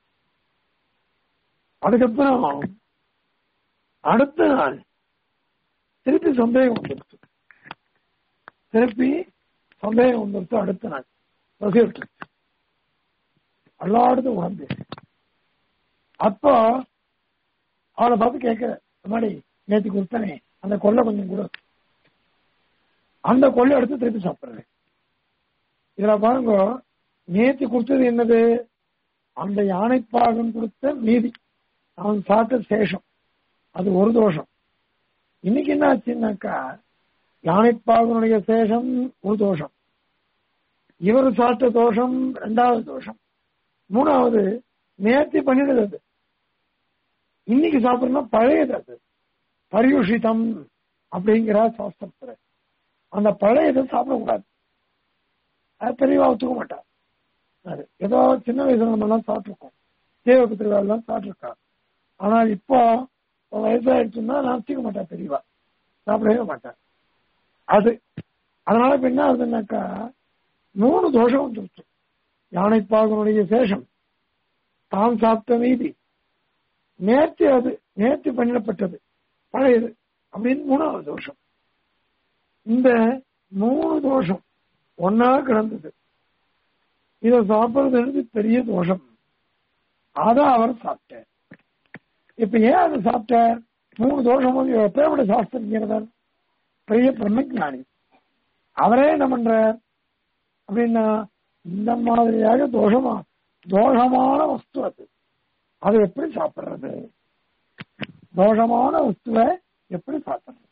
அதுக்கப்புறம் அடுத்த நாள் திருப்பி சந்தேகம் வந்துருச்சு திருப்பி சந்தேகம் வந்துருச்சு அடுத்த நாள் பசி விட்டுருச்சு எல்லாயிடத்தும் உணர்ந்து அப்போ அவளை பார்த்து கேட்க மாதிரி நேற்று கொடுத்தனே அந்த கொள்ளை கொஞ்சம் கூட அந்த கொள்ளை எடுத்து திருப்பி சாப்பிடுறேன் இதுல பாருங்க நேற்று கொடுத்தது என்னது அந்த யானைப்பாகம் கொடுத்த மீதி அவன் சாப்பிட்ட சேஷம் அது ஒரு தோஷம் இன்னைக்கு என்ன ஆச்சுன்னாக்கா யானைப்பாகனுடைய சேஷம் ஒரு தோஷம் இவர் சாப்பிட்ட தோஷம் ரெண்டாவது தோஷம் மூணாவது நேர்த்தி பண்ணிடுது அது இன்னைக்கு சாப்பிடணும் பழையது அது பரியுஷிதம் அப்படிங்கிற சாஸ்திரத்துல அந்த பழையதை சாப்பிடக்கூடாது அது பெரியவா ஒத்துக்க மாட்டா அது ஏதோ சின்ன வயசுல நம்ம எல்லாம் சாப்பிட்டுருக்கோம் தேவபத்திரிகா எல்லாம் சாப்பிட்டுருக்கா ஆனால் இப்போ வயசாயிடுச்சுன்னா நான் வச்சுக்க மாட்டேன் பெரியவா சாப்பிடவே மாட்டேன் அது அதனால இப்ப என்ன ஆகுதுன்னாக்கா மூணு தோஷம் வந்துருச்சு யானைப்பாகனுடைய சேஷம் தான் சாப்பிட்ட மீதி நேர்த்தி அது நேர்த்தி பண்ணிடப்பட்டது பழையது அப்படின்னு மூணாவது தோஷம் இந்த மூணு தோஷம் ஒன்னா கிடந்தது இதை சாப்பிடுறது பெரிய தோஷம் அதான் அவர் சாப்பிட்டார் இப்ப ஏன் அதை சாப்பிட்டார் மூணு தோஷம் வந்து எப்பேற்பட்ட சாஸ்திரம் பெரிய பிரம்மஞானி அவரே என்ன பண்றார் அப்படின்னா இந்த மாதிரியாக தோஷமா தோஷமான வஸ்து அது அதை எப்படி சாப்பிடுறது தோஷமான வஸ்துவை எப்படி சாப்பிடுறது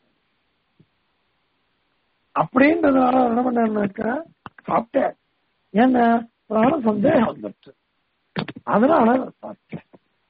அப்படின்றதுனால அவர் என்ன பண்ணாருனாக்க சாப்பிட்டார் ஏன்னா பிராண சந்தேகம் வந்துருச்சு அதனால அவர் சாப்பிட்டார்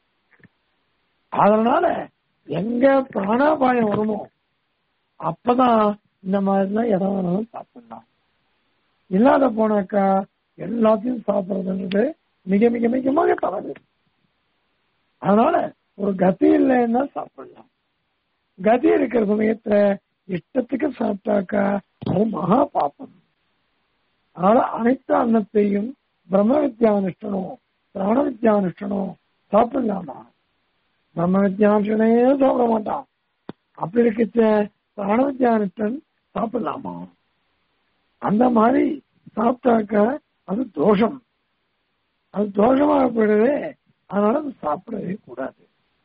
அதனால எங்க பிராணாபாயம் வருமோ அப்பதான் இந்த மாதிரிலாம் எதை வேணாலும் சாப்பிடலாம் இல்லாத போனாக்கா எல்லாத்தையும் சாப்பிடுறதுன்றது மிக மிக மிகமாக தவறு அதனால ஒரு கதி இல்லைன்னா சாப்பிடலாம் கதி இருக்கிற சமயத்துல இஷ்டத்துக்கு சாப்பிட்டாக்கா அது மகா பாப்பம் அதனால அனைத்து அன்னத்தையும் பிரம்ம வித்யானுஷ்டனும் பிராண வித்யானுஷ்டனும் சாப்பிடலாமா பிரம்ம வித்யானுஷ்டனே சாப்பிட மாட்டான் அப்படி இருக்க பிராண வித்யானுஷ்டன் சாப்பிடலாமா அந்த மாதிரி சாப்பிட்டாக்க அது தோஷம் அது தோஷமாக போயிடுது அதனால அது சாப்பிடவே கூடாது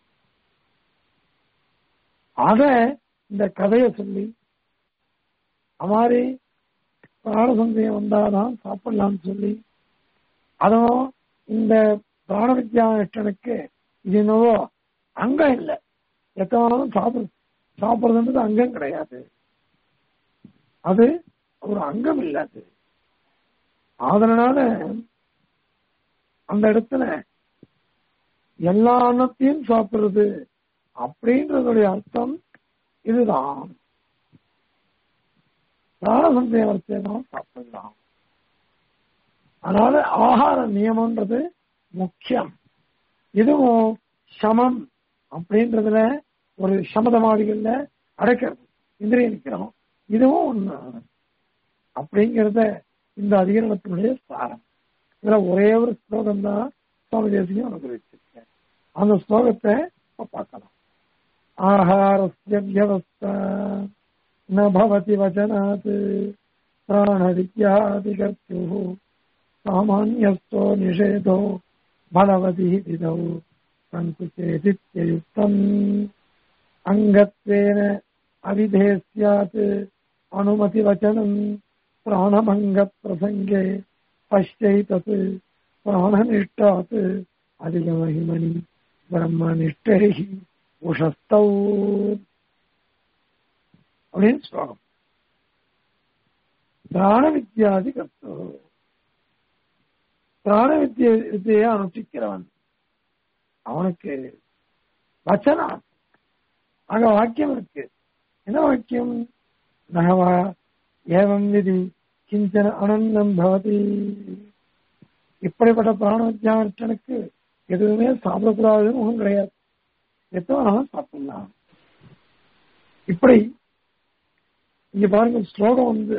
அத இந்த கதையை சொல்லி அமாரி பிராணசந்தேகம் வந்தாதான் சாப்பிடலாம்னு சொல்லி அதுவும் இந்த பிராண வித்யானுஷ்டனுக்கு இது என்னவோ அங்கம் இல்லை எத்தனாலும் சாப்பிடு சாப்பிடுறதுன்றது அங்கம் கிடையாது அது ஒரு அங்கம் இல்லாது அதனால அந்த இடத்துல எல்லா அன்னத்தையும் சாப்பிடுறது அப்படின்றதுடைய அர்த்தம் இதுதான் பிராணசந்தேகத்தை தான் சாப்பிடலாம் அதனால ஆகார நியமன்றது முக்கியம் இதுவும் சமம் அப்படின்றதுல ஒரு சமதமாதிகள்ல அடக்கிறது இந்திரிய நிக்கிறோம் இதுவும் ஒண்ணு அப்படிங்கிறத இந்த அதிகரணத்தினுடைய சாரம் இதுல ஒரே ஒரு ஸ்லோகம் தான் சுவாமி தேசியம் அனுகிரகிச்சிருக்கேன் அந்த ஸ்லோகத்தை இப்ப பார்க்கலாம் ஆஹாரஸ்ய வியவஸ்தா ந பவதி வச்சனாத் பிராணவித்யாதிகர்த்துः சாமான்யஸ்தோ நிஷேதோ பலவதி விதௌ சங்குச்சேதித்யயுக்தம் அங்கத்வேன அவிதே ஸ்யாத் அனுமதிவச்சனம் பிராணமங்கப்பிரசங்கே பश्चैतत् பிராணனிஷ்டாத் அதிகமகிமணி பிரம்மனிஷ்டை உஷஸ்தௌ அப்படின்னு ஸ்லோகம் பிராண வித்யாதி கர்த்தோ பிராண வித்திய வித்தியை அனுஷ்டிக்கிறவன் அவனுக்கு வச்சனா அங்க வாக்கியம் இருக்கு என்ன வாக்கியம் நகவா ஏவம் விதி கிஞ்சன அனந்தம் பவதி இப்படிப்பட்ட பிராண வித்யானனுக்கு எதுவுமே சாப்பிடக்கூடாதுன்னு ஒன்றும் கிடையாது எத்தனை வேணாலும் சாப்பிடலாம் இப்படி இங்க பாருங்க ஸ்லோகம் வந்து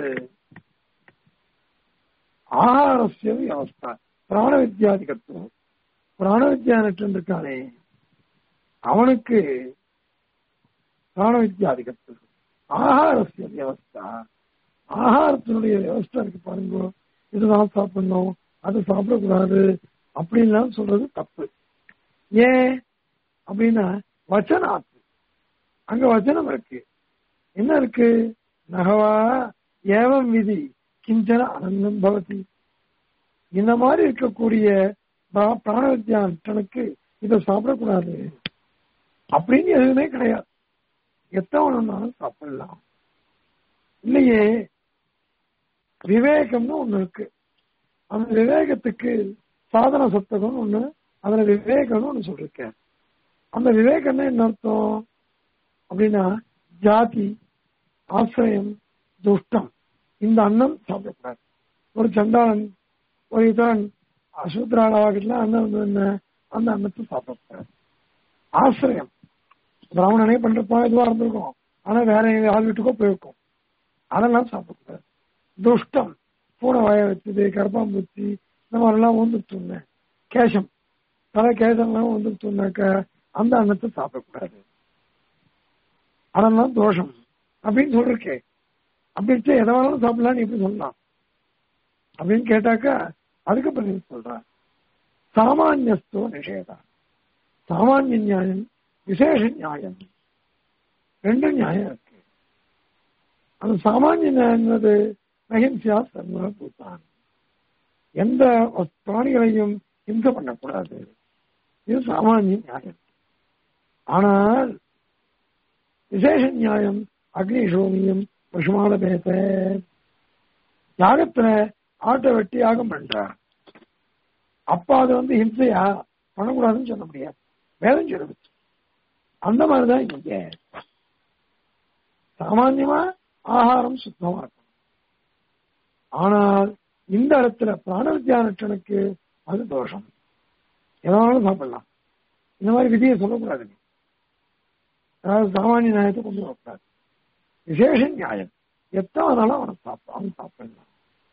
ஆகாரஸ்ய வியவஸ்தா பிராண வித்யாதிகத்துவம் பிராண வித்யானற்றன் இருக்கானே அவனுக்கு பிராண வித்யாதிகத்துவம் ஆகாரஸ்ய வியவஸ்தா ஆகாரத்தினுடைய வியவஸ்தா இருக்கு பாருங்க இதுதான் சாப்பிடணும் அது சாப்பிடக்கூடாது அப்படின்லாம் சொல்றது தப்பு ஏன் அப்படின்னா வச்சனாத்து அங்க வச்சனம் இருக்கு என்ன இருக்கு நகவா ஏவம் விதி கிஞ்சன அனந்தம் பவதி இந்த மாதிரி இருக்கக்கூடிய பிரா- பிராண வித்யானனுக்கு இதை சாப்பிடக்கூடாது அப்படின்னு எதுவுமே கிடையாது எத்தவனாலும் சாப்பிடலாம் இல்லையே விவேகம்னு ஒண்ணு இருக்கு அந்த விவேகத்துக்கு சாதன சத்தகம்னு ஒண்ணு அதுல விவேகம்னு ஒண்ணு சொல்லிருக்கேன் அந்த விவேகம்னா என்ன அர்த்தம் அப்படின்னா ஜாதி ஆசிரியம் துஷ்டம் இந்த அன்னம் சாப்பிடக்கூடாது ஒரு சண்டாளன் ஒரு இதன் அசூத்ராளாவாகிட்டுல அன்னம் வந்து என்ன அந்த அன்னத்தை சாப்பிடக்கூடாது ஆசிரியம் பிராமணனே பண்றப்பா இதுவா இருந்திருக்கும் ஆனா வேற எங்க ஆள் வீட்டுக்கோ போயிருக்கும் அதெல்லாம் சாப்பிடக்கூடாது துஷ்டம் பூனை வாய வச்சது கரப்பாம்பூச்சி இந்த மாதிரிலாம் வந்துட்டுங்க கேசம் பல கேசம்லாம் வந்துட்டுனாக்க அந்த அன்னத்தை சாப்பிடக்கூடாது அதெல்லாம் தோஷம் அப்படின்னு சொல்லிருக்கேன் அப்படின்ட்டு எதை வேணாலும் சாப்பிடலாம்னு எப்படி சொல்லலாம் அப்படின்னு கேட்டாக்கா அதுக்கு பதில் சொல்றான் சாமானியஸ்தோ நிஷேதா சாமானிய நியாயம் விசேஷ நியாயம் ரெண்டு நியாயம் இருக்கு அந்த சாமானிய நியாயம்ன்றது நகிம்சியா சர்வ பூத்தான் எந்த பிராணிகளையும் ஹிம்சை பண்ணக்கூடாது இது சாமானிய நியாயம் ஆனால் விசேஷ நியாயம் அக்னிஷோமியம் பசுமான பேச யாகத்துல ஆட்டை வெட்டி யாகம் பண்றார் அப்ப அது வந்து ஹிம்சையா பண்ணக்கூடாதுன்னு சொல்ல முடியாது வேதம் சொல்லுது அந்த மாதிரிதான் இங்க சாமான்யமா ஆகாரம் சுத்தமா இருக்கும் ஆனால் இந்த இடத்துல பிராண வித்யானற்றனுக்கு அது தோஷம் எதனாலும் சாப்பிடலாம் இந்த மாதிரி விதியை சொல்லக்கூடாது அதாவது சாமானிய நியாயத்தை கொண்டு வரக்கூடாது விசேஷ நியாயம் எத்தனாலும் அவனை சாப்பிட அவன் சாப்பிடலாம்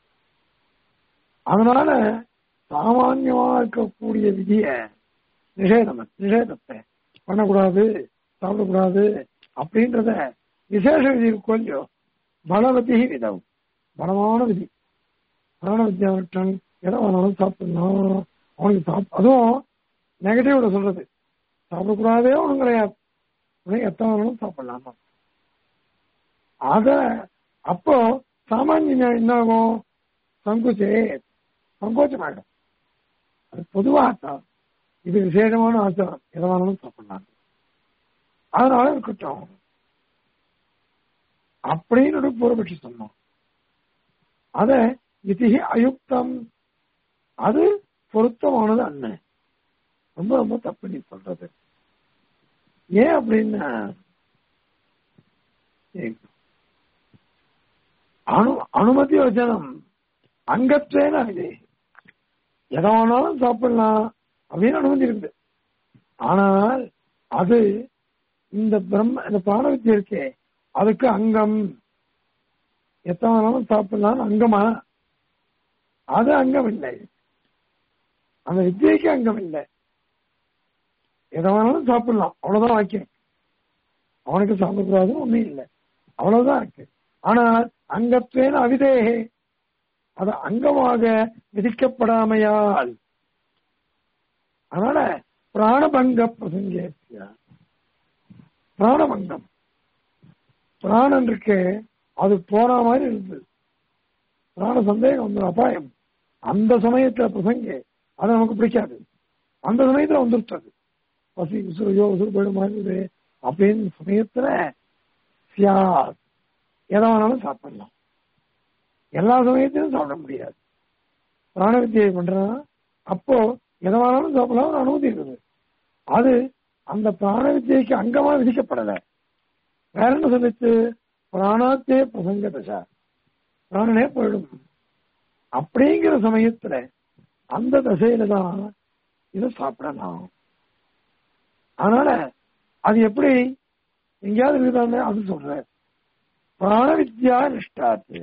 அதனால சாமான்யமா இருக்கக்கூடிய விதிய நிஷேதம் நிஷேதத்தை பண்ணக்கூடாது சாப்பிடக்கூடாது அப்படின்றத விசேஷ விதி கொஞ்சம் பலவதி விதம் பலமான விதி பிராண வித்யாவட்டன் எதை வேணாலும் சாப்பிடணும் அவனுக்கு சாப் அதுவும் நெகட்டிவ்ல சொல்றது சாப்பிடக்கூடாதே ஒன்றும் கிடையாது உனக்கு எத்தனை வேணாலும் சாப்பிடலாமா அத அப்போ சாமானிய நியாயம் என்ன ஆகும் சங்குச்சே சங்கோச்சமாயிடும் அது பொதுவாக இது விசேஷமான ஆச்சாரம் எதை வேணாலும் சாப்பிடலாம் அதனால இருக்கட்டும் அப்படின்னு பூர்வபட்சி சொன்னோம் அத இது அயுக்தம் அது பொருத்தமானது அண்ணன் ரொம்ப ரொம்ப தப்பு நீ சொல்றது ஏன் அப்படின்னா அனு அனுமதி வச்சனம் அங்கத்தேன இது எதை வேணாலும் சாப்பிடலாம் அப்படின்னு அனுமதி இருக்குது ஆனால் அது இந்த பிரம்ம இந்த பிராண வித்யை இருக்கே அதுக்கு அங்கம் எத்தனை வேணாலும் சாப்பிடலாம் அங்கமா அது அங்கம் இல்லை அந்த வித்யைக்கு அங்கம் இல்லை எதை வேணாலும் சாப்பிடலாம் அவ்வளவுதான் வாக்கியம் அவனுக்கு சாப்பிடக்கூடாது ஒண்ணும் இல்லை அவ்வளவுதான் இருக்கு ஆனால் அங்கத்வேன அவிதேகே அது அங்கமாக விதிக்கப்படாமையால் அதனால பிராணபங்க பிரசங்கேசிய பிராணபங்கம் பிராணன் இருக்கு அது போன மாதிரி இருந்தது பிராண சந்தேகம் வந்து அபாயம் அந்த சமயத்துல பிரசங்கே அது நமக்கு பிடிக்காது அந்த சமயத்துல வந்துருச்சது பசி உசுரையோ உசுறு போயிடுமா இது அப்படின்னு சமயத்துல சியாத் எதை வேணாலும் சாப்பிடலாம் எல்லா சமயத்திலும் சாப்பிட முடியாது பிராண வித்தியை பண்றான் அப்போ எதை வேணாலும் சாப்பிடலாம் ஒரு அனுமதி இருக்குது அது அந்த பிராண வித்தியைக்கு அங்கமா விதிக்கப்படலை வேற என்ன சொல்லிச்சு பிராணாத்தே பிரசங்க தசா பிராணனே போயிடும் அப்படிங்கிற சமயத்துல அந்த தசையில தான் இதை சாப்பிடலாம் அதனால அது எப்படி எங்கேயாவது இருக்குதானே அது சொல்ற பிராண வித்யா நிஷ்டாத்து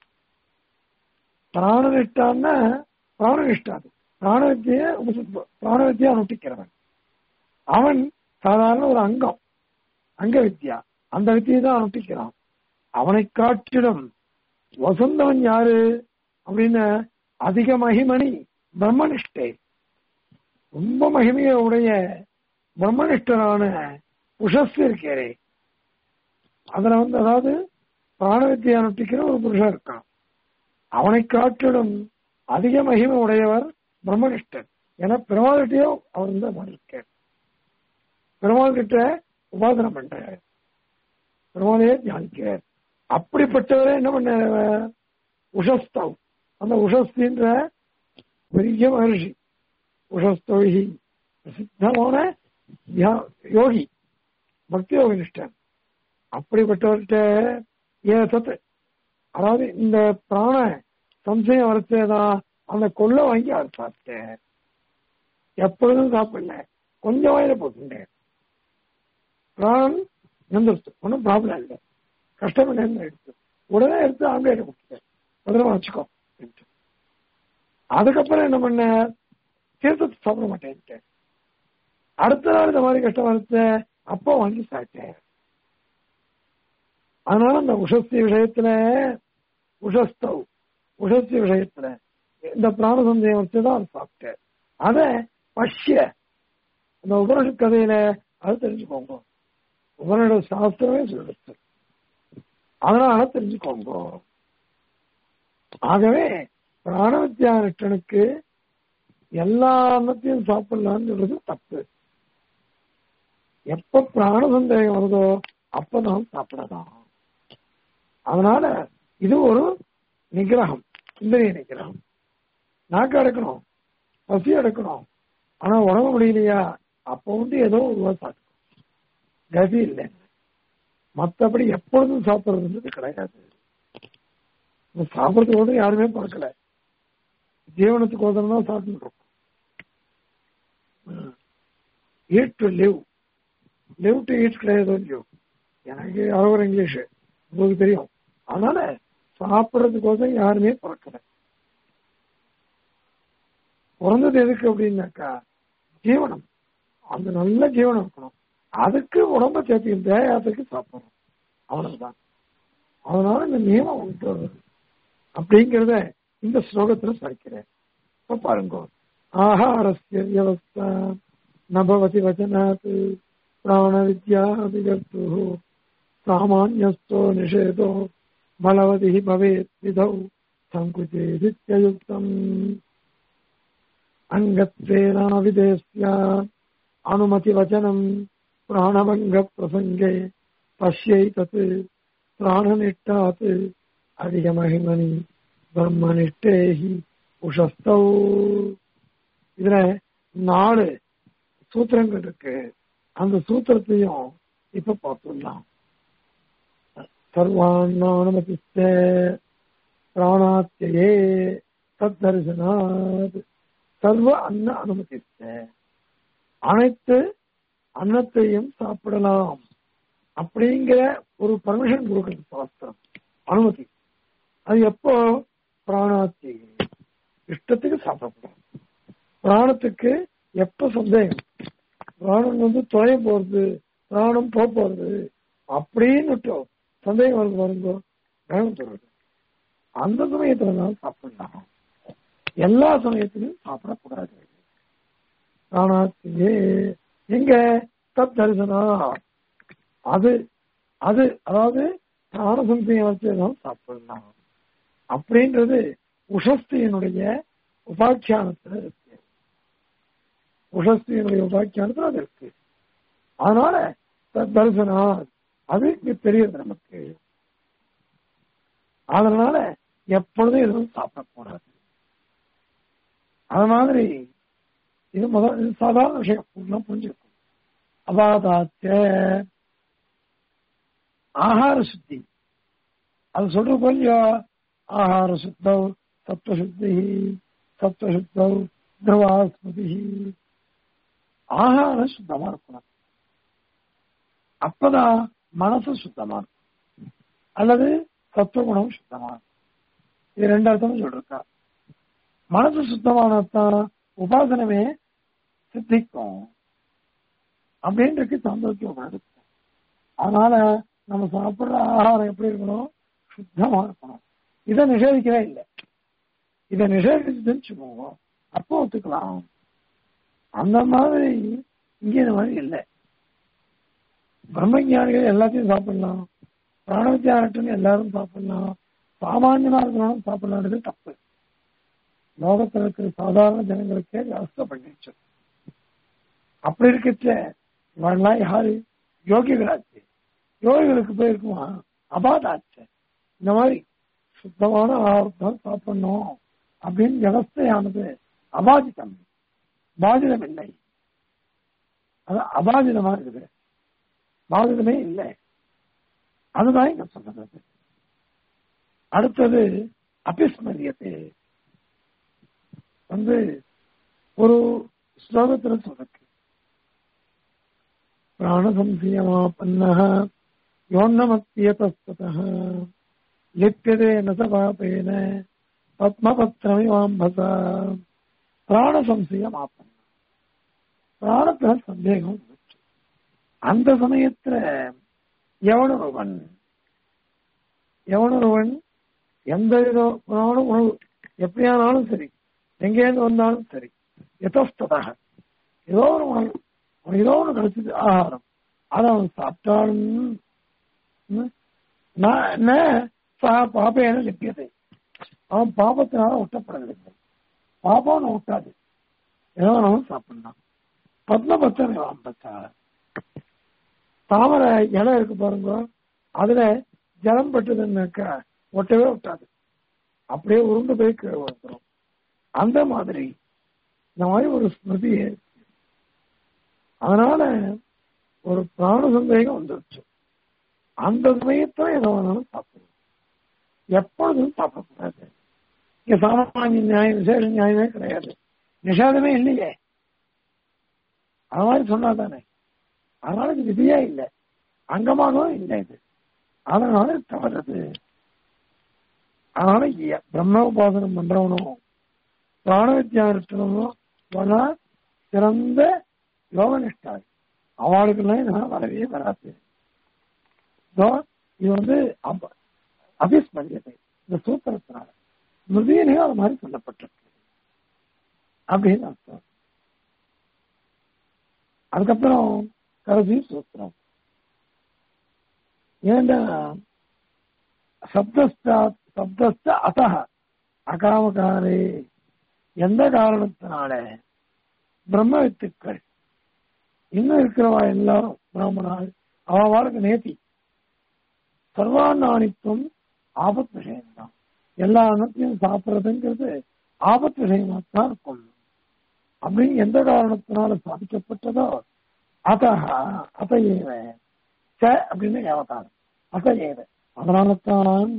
பிராண நிஷ்டான்னா பிராண நிஷ்டாது பிராண வித்திய பிராண வித்தியா அனுஷ்டிக்கிறவன் அவன் சாதாரண ஒரு அங்கம் அங்க வித்யா அந்த வித்தியை தான் அனுஷ்டிக்கிறான் அவனை காட்டிலும் வசந்தவன் யாரு அப்படின்னு அதிக மகிமணி பிரம்மனிஷ்டை ரொம்ப மகிமைய உடைய பிரம்மனிஷ்டரான உஷஸ் இருக்கிறே அதுல வந்து அதாவது பிராணவித்தியை அனுஷ்டிக்கிற ஒரு புருஷன் இருக்கான் அவனை காட்டிலும் அதிக மகிமை உடையவர் பிரம்மனிஷ்டன் ஏன்னா பெருமாள்கிட்டயோ அவர் வந்து இருக்கார் பெருமாள் கிட்ட உபாசனம் பண்றார் பெருமாளையே தியானிக்கிறார் அப்படிப்பட்டவரே என்ன பண்ண உஷஸ்தவ் அந்த உஷஸ்தின்ற பெரிய மகர்ஷி உஷஸ்தோகி பிரசித்தமான யோகி பக்தி யோகி நிஷ்டன் அப்படிப்பட்டவர்கிட்ட ஏ சத்து அதாவது இந்த பிராண சம்சயம் வரச்சேதான் அந்த கொள்ள வாங்கி அவர் சாப்பிட்டேன் எப்பொழுதும் சாப்பிடல கொஞ்சம் வாயில போட்டுட்டேன் பிராணன் நின்றுச்சு ஒன்றும் ப்ராப்ளம் இல்லை கஷ்டம் இல்லைன்னு எடுத்து உடனே எடுத்து ஆம்லேட் கொடுத்துட்டேன் பத்திரமா வச்சுக்கோ அதுக்கப்புறம் என்ன பண்ண தீர்த்தத்தை சாப்பிட மாட்டேன்ட்டேன் அடுத்த நாள் இந்த மாதிரி கஷ்டம் வருத்த அப்போ வாங்கி சாப்பிட்டேன் அதனால அந்த உஷஸ்தி விஷயத்துல உஷஸ்தவ் உஷஸ்தி விஷயத்துல இந்த பிராண சந்தேகம் வச்சுதான் அவர் சாப்பிட்டார் அத பஷ்ய அந்த உபனிஷ கதையில அது தெரிஞ்சுக்கோங்க உபனிட சாஸ்திரமே சொல்லிடுச்சு அதனால தெரிஞ்சுக்கோங்க ஆகவே பிராண வித்யானிஷ்டனுக்கு எல்லா அன்னத்தையும் சாப்பிடலாம்னு சொல்றது தப்பு எப்ப பிராண சந்தேகம் வருதோ அப்பதான் சாப்பிடலாம் அதனால இது ஒரு நிகிரகம் இந்திரிய நிகிரகம் நாக்கு அடக்கணும் பசி அடக்கணும் ஆனா உடம்பு முடியலையா அப்போ வந்து ஏதோ ஒரு சாப்பிடும் கதி இல்லை மற்றபடி எப்பொழுதும் சாப்பிடுறதுன்றது கிடையாது சாப்பிடுறதுக்கு யாருமே பார்க்கல ஜீவனத்துக்கு ஓதனம் தான் சாப்பிட்டு இருக்கோம் eat to live live to eat கிடையாது இல்லையோ எனக்கு அழகு இங்கிலீஷ் உங்களுக்கு தெரியும் அதனால சாப்பிடுறதுக்கோசம் யாருமே பிறக்கல பிறந்தது எதுக்கு அப்படின்னாக்கா ஜீவனம் அந்த நல்ல ஜீவனம் இருக்கணும் அதுக்கு உடம்ப சேர்த்து தேயாத்துக்கு சாப்பிடணும் அவ்வளவுதான் அதனால இந்த நியமம் உண்டு அப்படிங்கிறத இந்த ஸ்லோகத்துல சரிக்கிறேன் இப்ப பாருங்க ஆஹாரஸ்ய வியவஸ்தா நபவதி வச்சனாத் பிராண வித்யா விகர்த்து சாமான்யஸ்தோ நிஷேதோ பலவதி பவேத் விதௌ சங்குச்சேதித்யயுக்தம் அங்கத்வேனாவிதேஸ்ய அனுமதி வச்சனம் பிராணபங்க பிரசங்கே பஷ்யை தத் பிராணனிஷ்டாத் அதிகமகிமணி பிரம்மனிஷ்டேஹி உஷஸ்தௌ இதுல நாலு சூத்திரங்கள் இருக்கு அந்த சூத்திரத்தையும் இப்ப பார்த்துடலாம் சர்வாண்ணானுமதிஸ்த பிராணாத்தியே தத்தரிசனாத் சர்வ அன்ன அனுமதித்த அனைத்து அன்னத்தையும் சாப்பிடலாம் அப்படிங்கிற ஒரு பர்மிஷன் கொடுக்குறது சாஸ்திரம் அனுமதி அது எப்போ பிராணாத்தி இஷ்டத்துக்கு சாப்பிடக்கூடாது பிராணத்துக்கு எப்ப சந்தேகம் பிராணம் வந்து தொலை போறது பிராணம் போக போறது அப்படின்னு சந்தேகம் வருது வருங்கோ வேணும் சொல்றது அந்த சமயத்துல தான் சாப்பிடலாம் எல்லா சமயத்திலும் சாப்பிடக்கூடாது பிராணாத்தியே எங்க தத் தரிசனா அது அது அதாவது பிராணசந்தியை வச்சுதான் சாப்பிடலாம் அப்படின்றது உஷஸ்தியினுடைய உபாக்கியானத்துல இருக்கு உஷஸ்தியினுடைய உபாக்கியானத்துல அது இருக்கு அதனால தரிசனா அது இங்க தெரியுது நமக்கு அதனால எப்பொழுதும் எதுவும் சாப்பிடக்கூடாது அது மாதிரி இது முதல் இது சாதாரண விஷயம் புரிஞ்சிருக்கும் அபாதாச்ச ஆகார சுத்தி அது சொல்ற கொஞ்சம் ஆகார சுத்தம் சத்வசுத்தி சத்வசுத்தம் திரவாஸ்மதி ஆகாரம் சுத்தமா இருக்கணும் அப்பதான் மனசு சுத்தமா இருக்கும் அல்லது சத்துவகுணம் சுத்தமா இருக்கும் இது ரெண்டு அர்த்தமும் சொல்றா மனசு சுத்தமானதான் உபாசனமே சித்திக்கும் அப்படின்றது சாந்தோக்கியம் இருக்கும் அதனால நம்ம சாப்பிடுற ஆகாரம் எப்படி இருக்கணும் சுத்தமா இருக்கணும் இதை நிஷேதிக்கவே இல்லை இதை நிஷேதிச்சுன்னு வச்சுக்கோங்க அப்போ ஒத்துக்கலாம் அந்த மாதிரி இங்க இந்த மாதிரி இல்லை பிரம்மஞானிகள் எல்லாத்தையும் சாப்பிடலாம் பிராணவித்யாரட்டும் எல்லாரும் சாப்பிடலாம் சாமானியமா இருக்கிறவங்க சாப்பிடலான்றது தப்பு லோகத்தில் இருக்கிற சாதாரண ஜனங்களுக்கே வியவஸ்தை பண்ணிடுச்சு அப்படி இருக்கச்ச இவெல்லாம் யாரு யோகிகளாச்சு யோகிகளுக்கு போய் இருக்குமா அபாதாச்சு இந்த மாதிரி சுத்தமான ஆகாரம் தான் சாப்பிடணும் அப்படின்னு வியவஸ்தையானது அபாதிதம் பாதிதம் இல்லை அது அபாதிதமா இருக்குது பாதிதமே இல்லை அதுதான் இங்க சொல்றது அடுத்தது அபிஸ்மரியத்தை வந்து ஒரு ஸ்லோகத்துல சொல்றது பிராணசம்சயமாபன்ன யோன்னமத்தியதஸ்தத லிப்பியதே நசபாபேன பத்மபத்திரமிவாம்பசா பிராணசம்சயமாபன்ன பிராணத்துல சந்தேகம் வந்துச்சு அந்த சமயத்துல எவனொருவன் எவனொருவன் எந்த விதமான உணவு எப்படியானாலும் சரி எங்கேருந்து வந்தாலும் சரி எதஸ்ததாக ஏதோ ஒரு உணவு அவன் ஏதோ ஒன்று கிடைச்சது ஆகாரம் அதை அவன் சாப்பிட்டாலும் என்ன சா பாப்பேன லிப்பியதை அவன் பாபத்தினால ஒட்டப்படவில்லை பாபம் அவனை ஒட்டாது ஏதோ அவன் சாப்பிடலாம் பத்மபத்தன் அம்பத்தா தாமரை இலை இருக்கு பாருங்க அதுல ஜலம் பட்டதுன்னாக்கா ஒட்டவே ஒட்டாது அப்படியே உருண்டு போய் கீழே வந்துடும் அந்த மாதிரி இந்த மாதிரி ஒரு ஸ்மிருதி அதனால ஒரு பிராண சந்தேகம் வந்துருச்சு அந்த சமயத்துல எதை வேணாலும் சாப்பிடணும் எப்பொழுதும் சாப்பிடக்கூடாது இங்க சாமானிய நியாயம் விசேஷ நியாயமே கிடையாது நிஷாதமே இல்லையே அது மாதிரி சொன்னாதானே அதனால இது விதியா இல்லை அங்கமாகவும் இல்லை இது அதனால தவறது அதனால பிரம்ம உபாசனம் பண்றவனும் பிராண வித்தியாசனும் வனா சிறந்த யோக நிஷ்டாய் அவளுக்கெல்லாம் இதெல்லாம் வரவே வராது இது வந்து அபிஸ்மரியத்தை இந்த சூத்திரத்தினால மிருதியிலையும் அது மாதிரி சொல்லப்பட்டிருக்கு அப்படின்னு அர்த்தம் அதுக்கப்புறம் கடைசி சூத்திரம் ஏண்டா சப்தஸ்தா சப்தஸ்த அத அகாமகாரே எந்த காரணத்தினால பிரம்ம வித்துக்கள் இன்னும் இருக்கிறவா எல்லாரும் பிராமணால் அவளுக்கு நேத்தி சர்வாநாணித்துவம் ஆபத் விஷயம்தான் எல்லா அன்னத்தையும் சாப்பிடுறதுங்கிறது ஆபத் விஷயமா தான் இருக்கும் அப்படின்னு எந்த காரணத்தினால சாதிக்கப்பட்டதோ அத்தக அத்தையேவ ச அப்படின்னு ஏவத்தாரம் அத்தையேவ அதனால தான்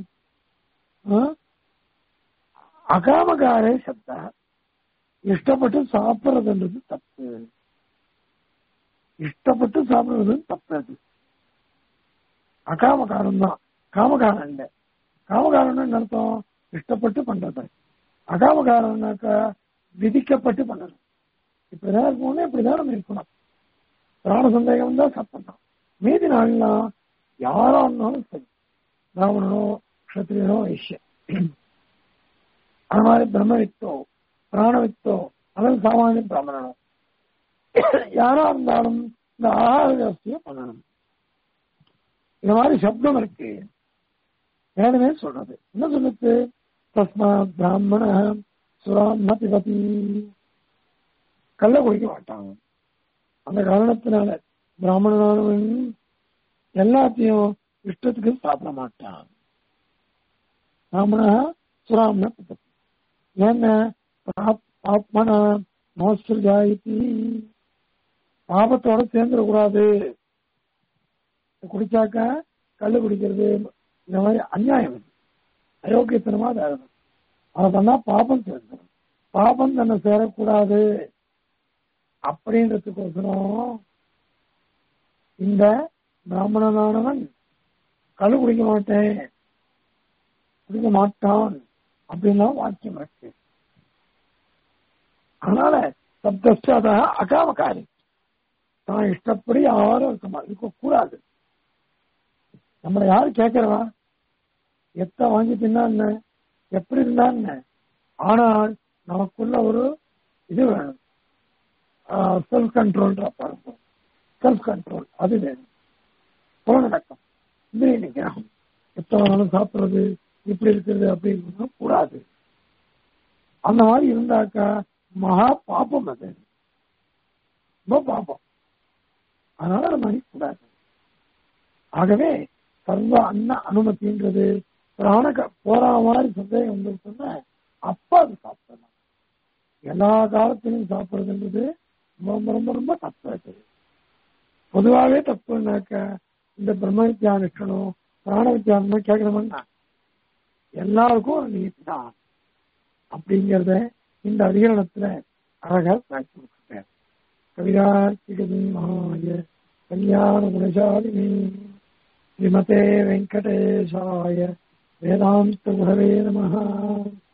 அகாமகாரே சப்த இஷ்டப்பட்டு சாப்பிடுறதுன்றது தப்பு இஷ்டப்பட்டு சாப்பிடுறது தப்பது அகாமகாரம் தான் காமகாரம் இல்லை காமகாரம்னு அர்த்தம் இஷ்டப்பட்டு பண்றது அகாமகாரம்னாக்கா விதிக்கப்பட்டு பண்ணணும் இப்படிதான் இருக்கணும்னா இப்படிதான் நம்ம இருக்கணும் பிராண சந்தேகம் தான் சாப்பிடணும் மீதி நாள்லாம் யாரா இருந்தாலும் சரி பிராமணனோ கஷத்திரியனோ வைஷ்யம் அது மாதிரி பிரம்மவித்தோ பிராணவித்தோ அல்லது சாமானிய பிராமணனோ யாரா இருந்தாலும் இந்த ஆகார வியவஸ்தையை பண்ணணும் இந்த மாதிரி சப்தம் இருக்கு வேணுமே சொல்றது என்ன சொல்லுது தஸ்மா பிராமண சுராம் ந பிபதி கள்ள குடிக்க மாட்டாங்க அந்த காரணத்தினால பிராமணனானவன் எல்லாத்தையும் இஷ்டத்துக்கு சாப்பிட மாட்டான் பிராமண சுராம் ந பிபதி ஏன்னா ஆத்மன மோஸ்திருஜாயித்தி பாபத்தோட சேர்ந்துடக்கூடாது குடிச்சாக்கா கல்லு குடிக்கிறது இந்த மாதிரி அநியாயம் இது அயோக்கியத்தனமா அது ஆகணும் அதை பண்ணா பாபம் சேர்ந்துடும் பாபம் தன்னை சேரக்கூடாது அப்படின்றதுக்கோசரம் இந்த பிராமணனானவன் கல்லு குடிக்க மாட்டேன் குடிக்க மாட்டான் அப்படின்லாம் வாக்கியம் இருக்கு அதனால சப்தஸ்டாத அகாமகாரி தான் இஷ்டப்படி யாரும் இருக்க இருக்க கூடாது நம்மளை யாரு கேட்கிறவா எத்த வாங்கி தின்னா என்ன எப்படி இருந்தா என்ன ஆனால் நமக்குள்ள ஒரு இது வேணும் செல்ஃப் கண்ட்ரோல்ன்ற பாருங்க செல்ஃப் கண்ட்ரோல் அது வேணும் புலநடக்கம் இந்திரிய நிகிரகம் எத்தனை நாளும் சாப்பிடுறது இப்படி இருக்கிறது அப்படி இருக்கிறது கூடாது அந்த மாதிரி இருந்தாக்கா மகா பாப்பம் அது ரொம்ப பாப்பம் அதனால அந்த மாதிரி கூடாது ஆகவே சர்வ அன்ன அனுமதின்றது பிராண போறா மாதிரி சந்தேகம் வந்துருச்சுன்னா அப்ப அது சாப்பிடலாம் எல்லா காலத்திலும் சாப்பிடுறதுன்றது ரொம்ப ரொம்ப ரொம்ப தப்பு இருக்குது பொதுவாகவே தப்புனாக்க இந்த பிரம்ம வித்யானுஷ்டனும் பிராண வித்யானம் கேட்கணும்னா எல்லாருக்கும் ஒரு நீதி தான் அப்படிங்கிறத இந்த அதிகரணத்துல அழகா காட்சி கொடுத்துட்டார் கவிராட்சிகமாய கல்யாண குணசாலினி ஸ்ரீமதே வெங்கடேஷாய வேதாந்த குரவே நம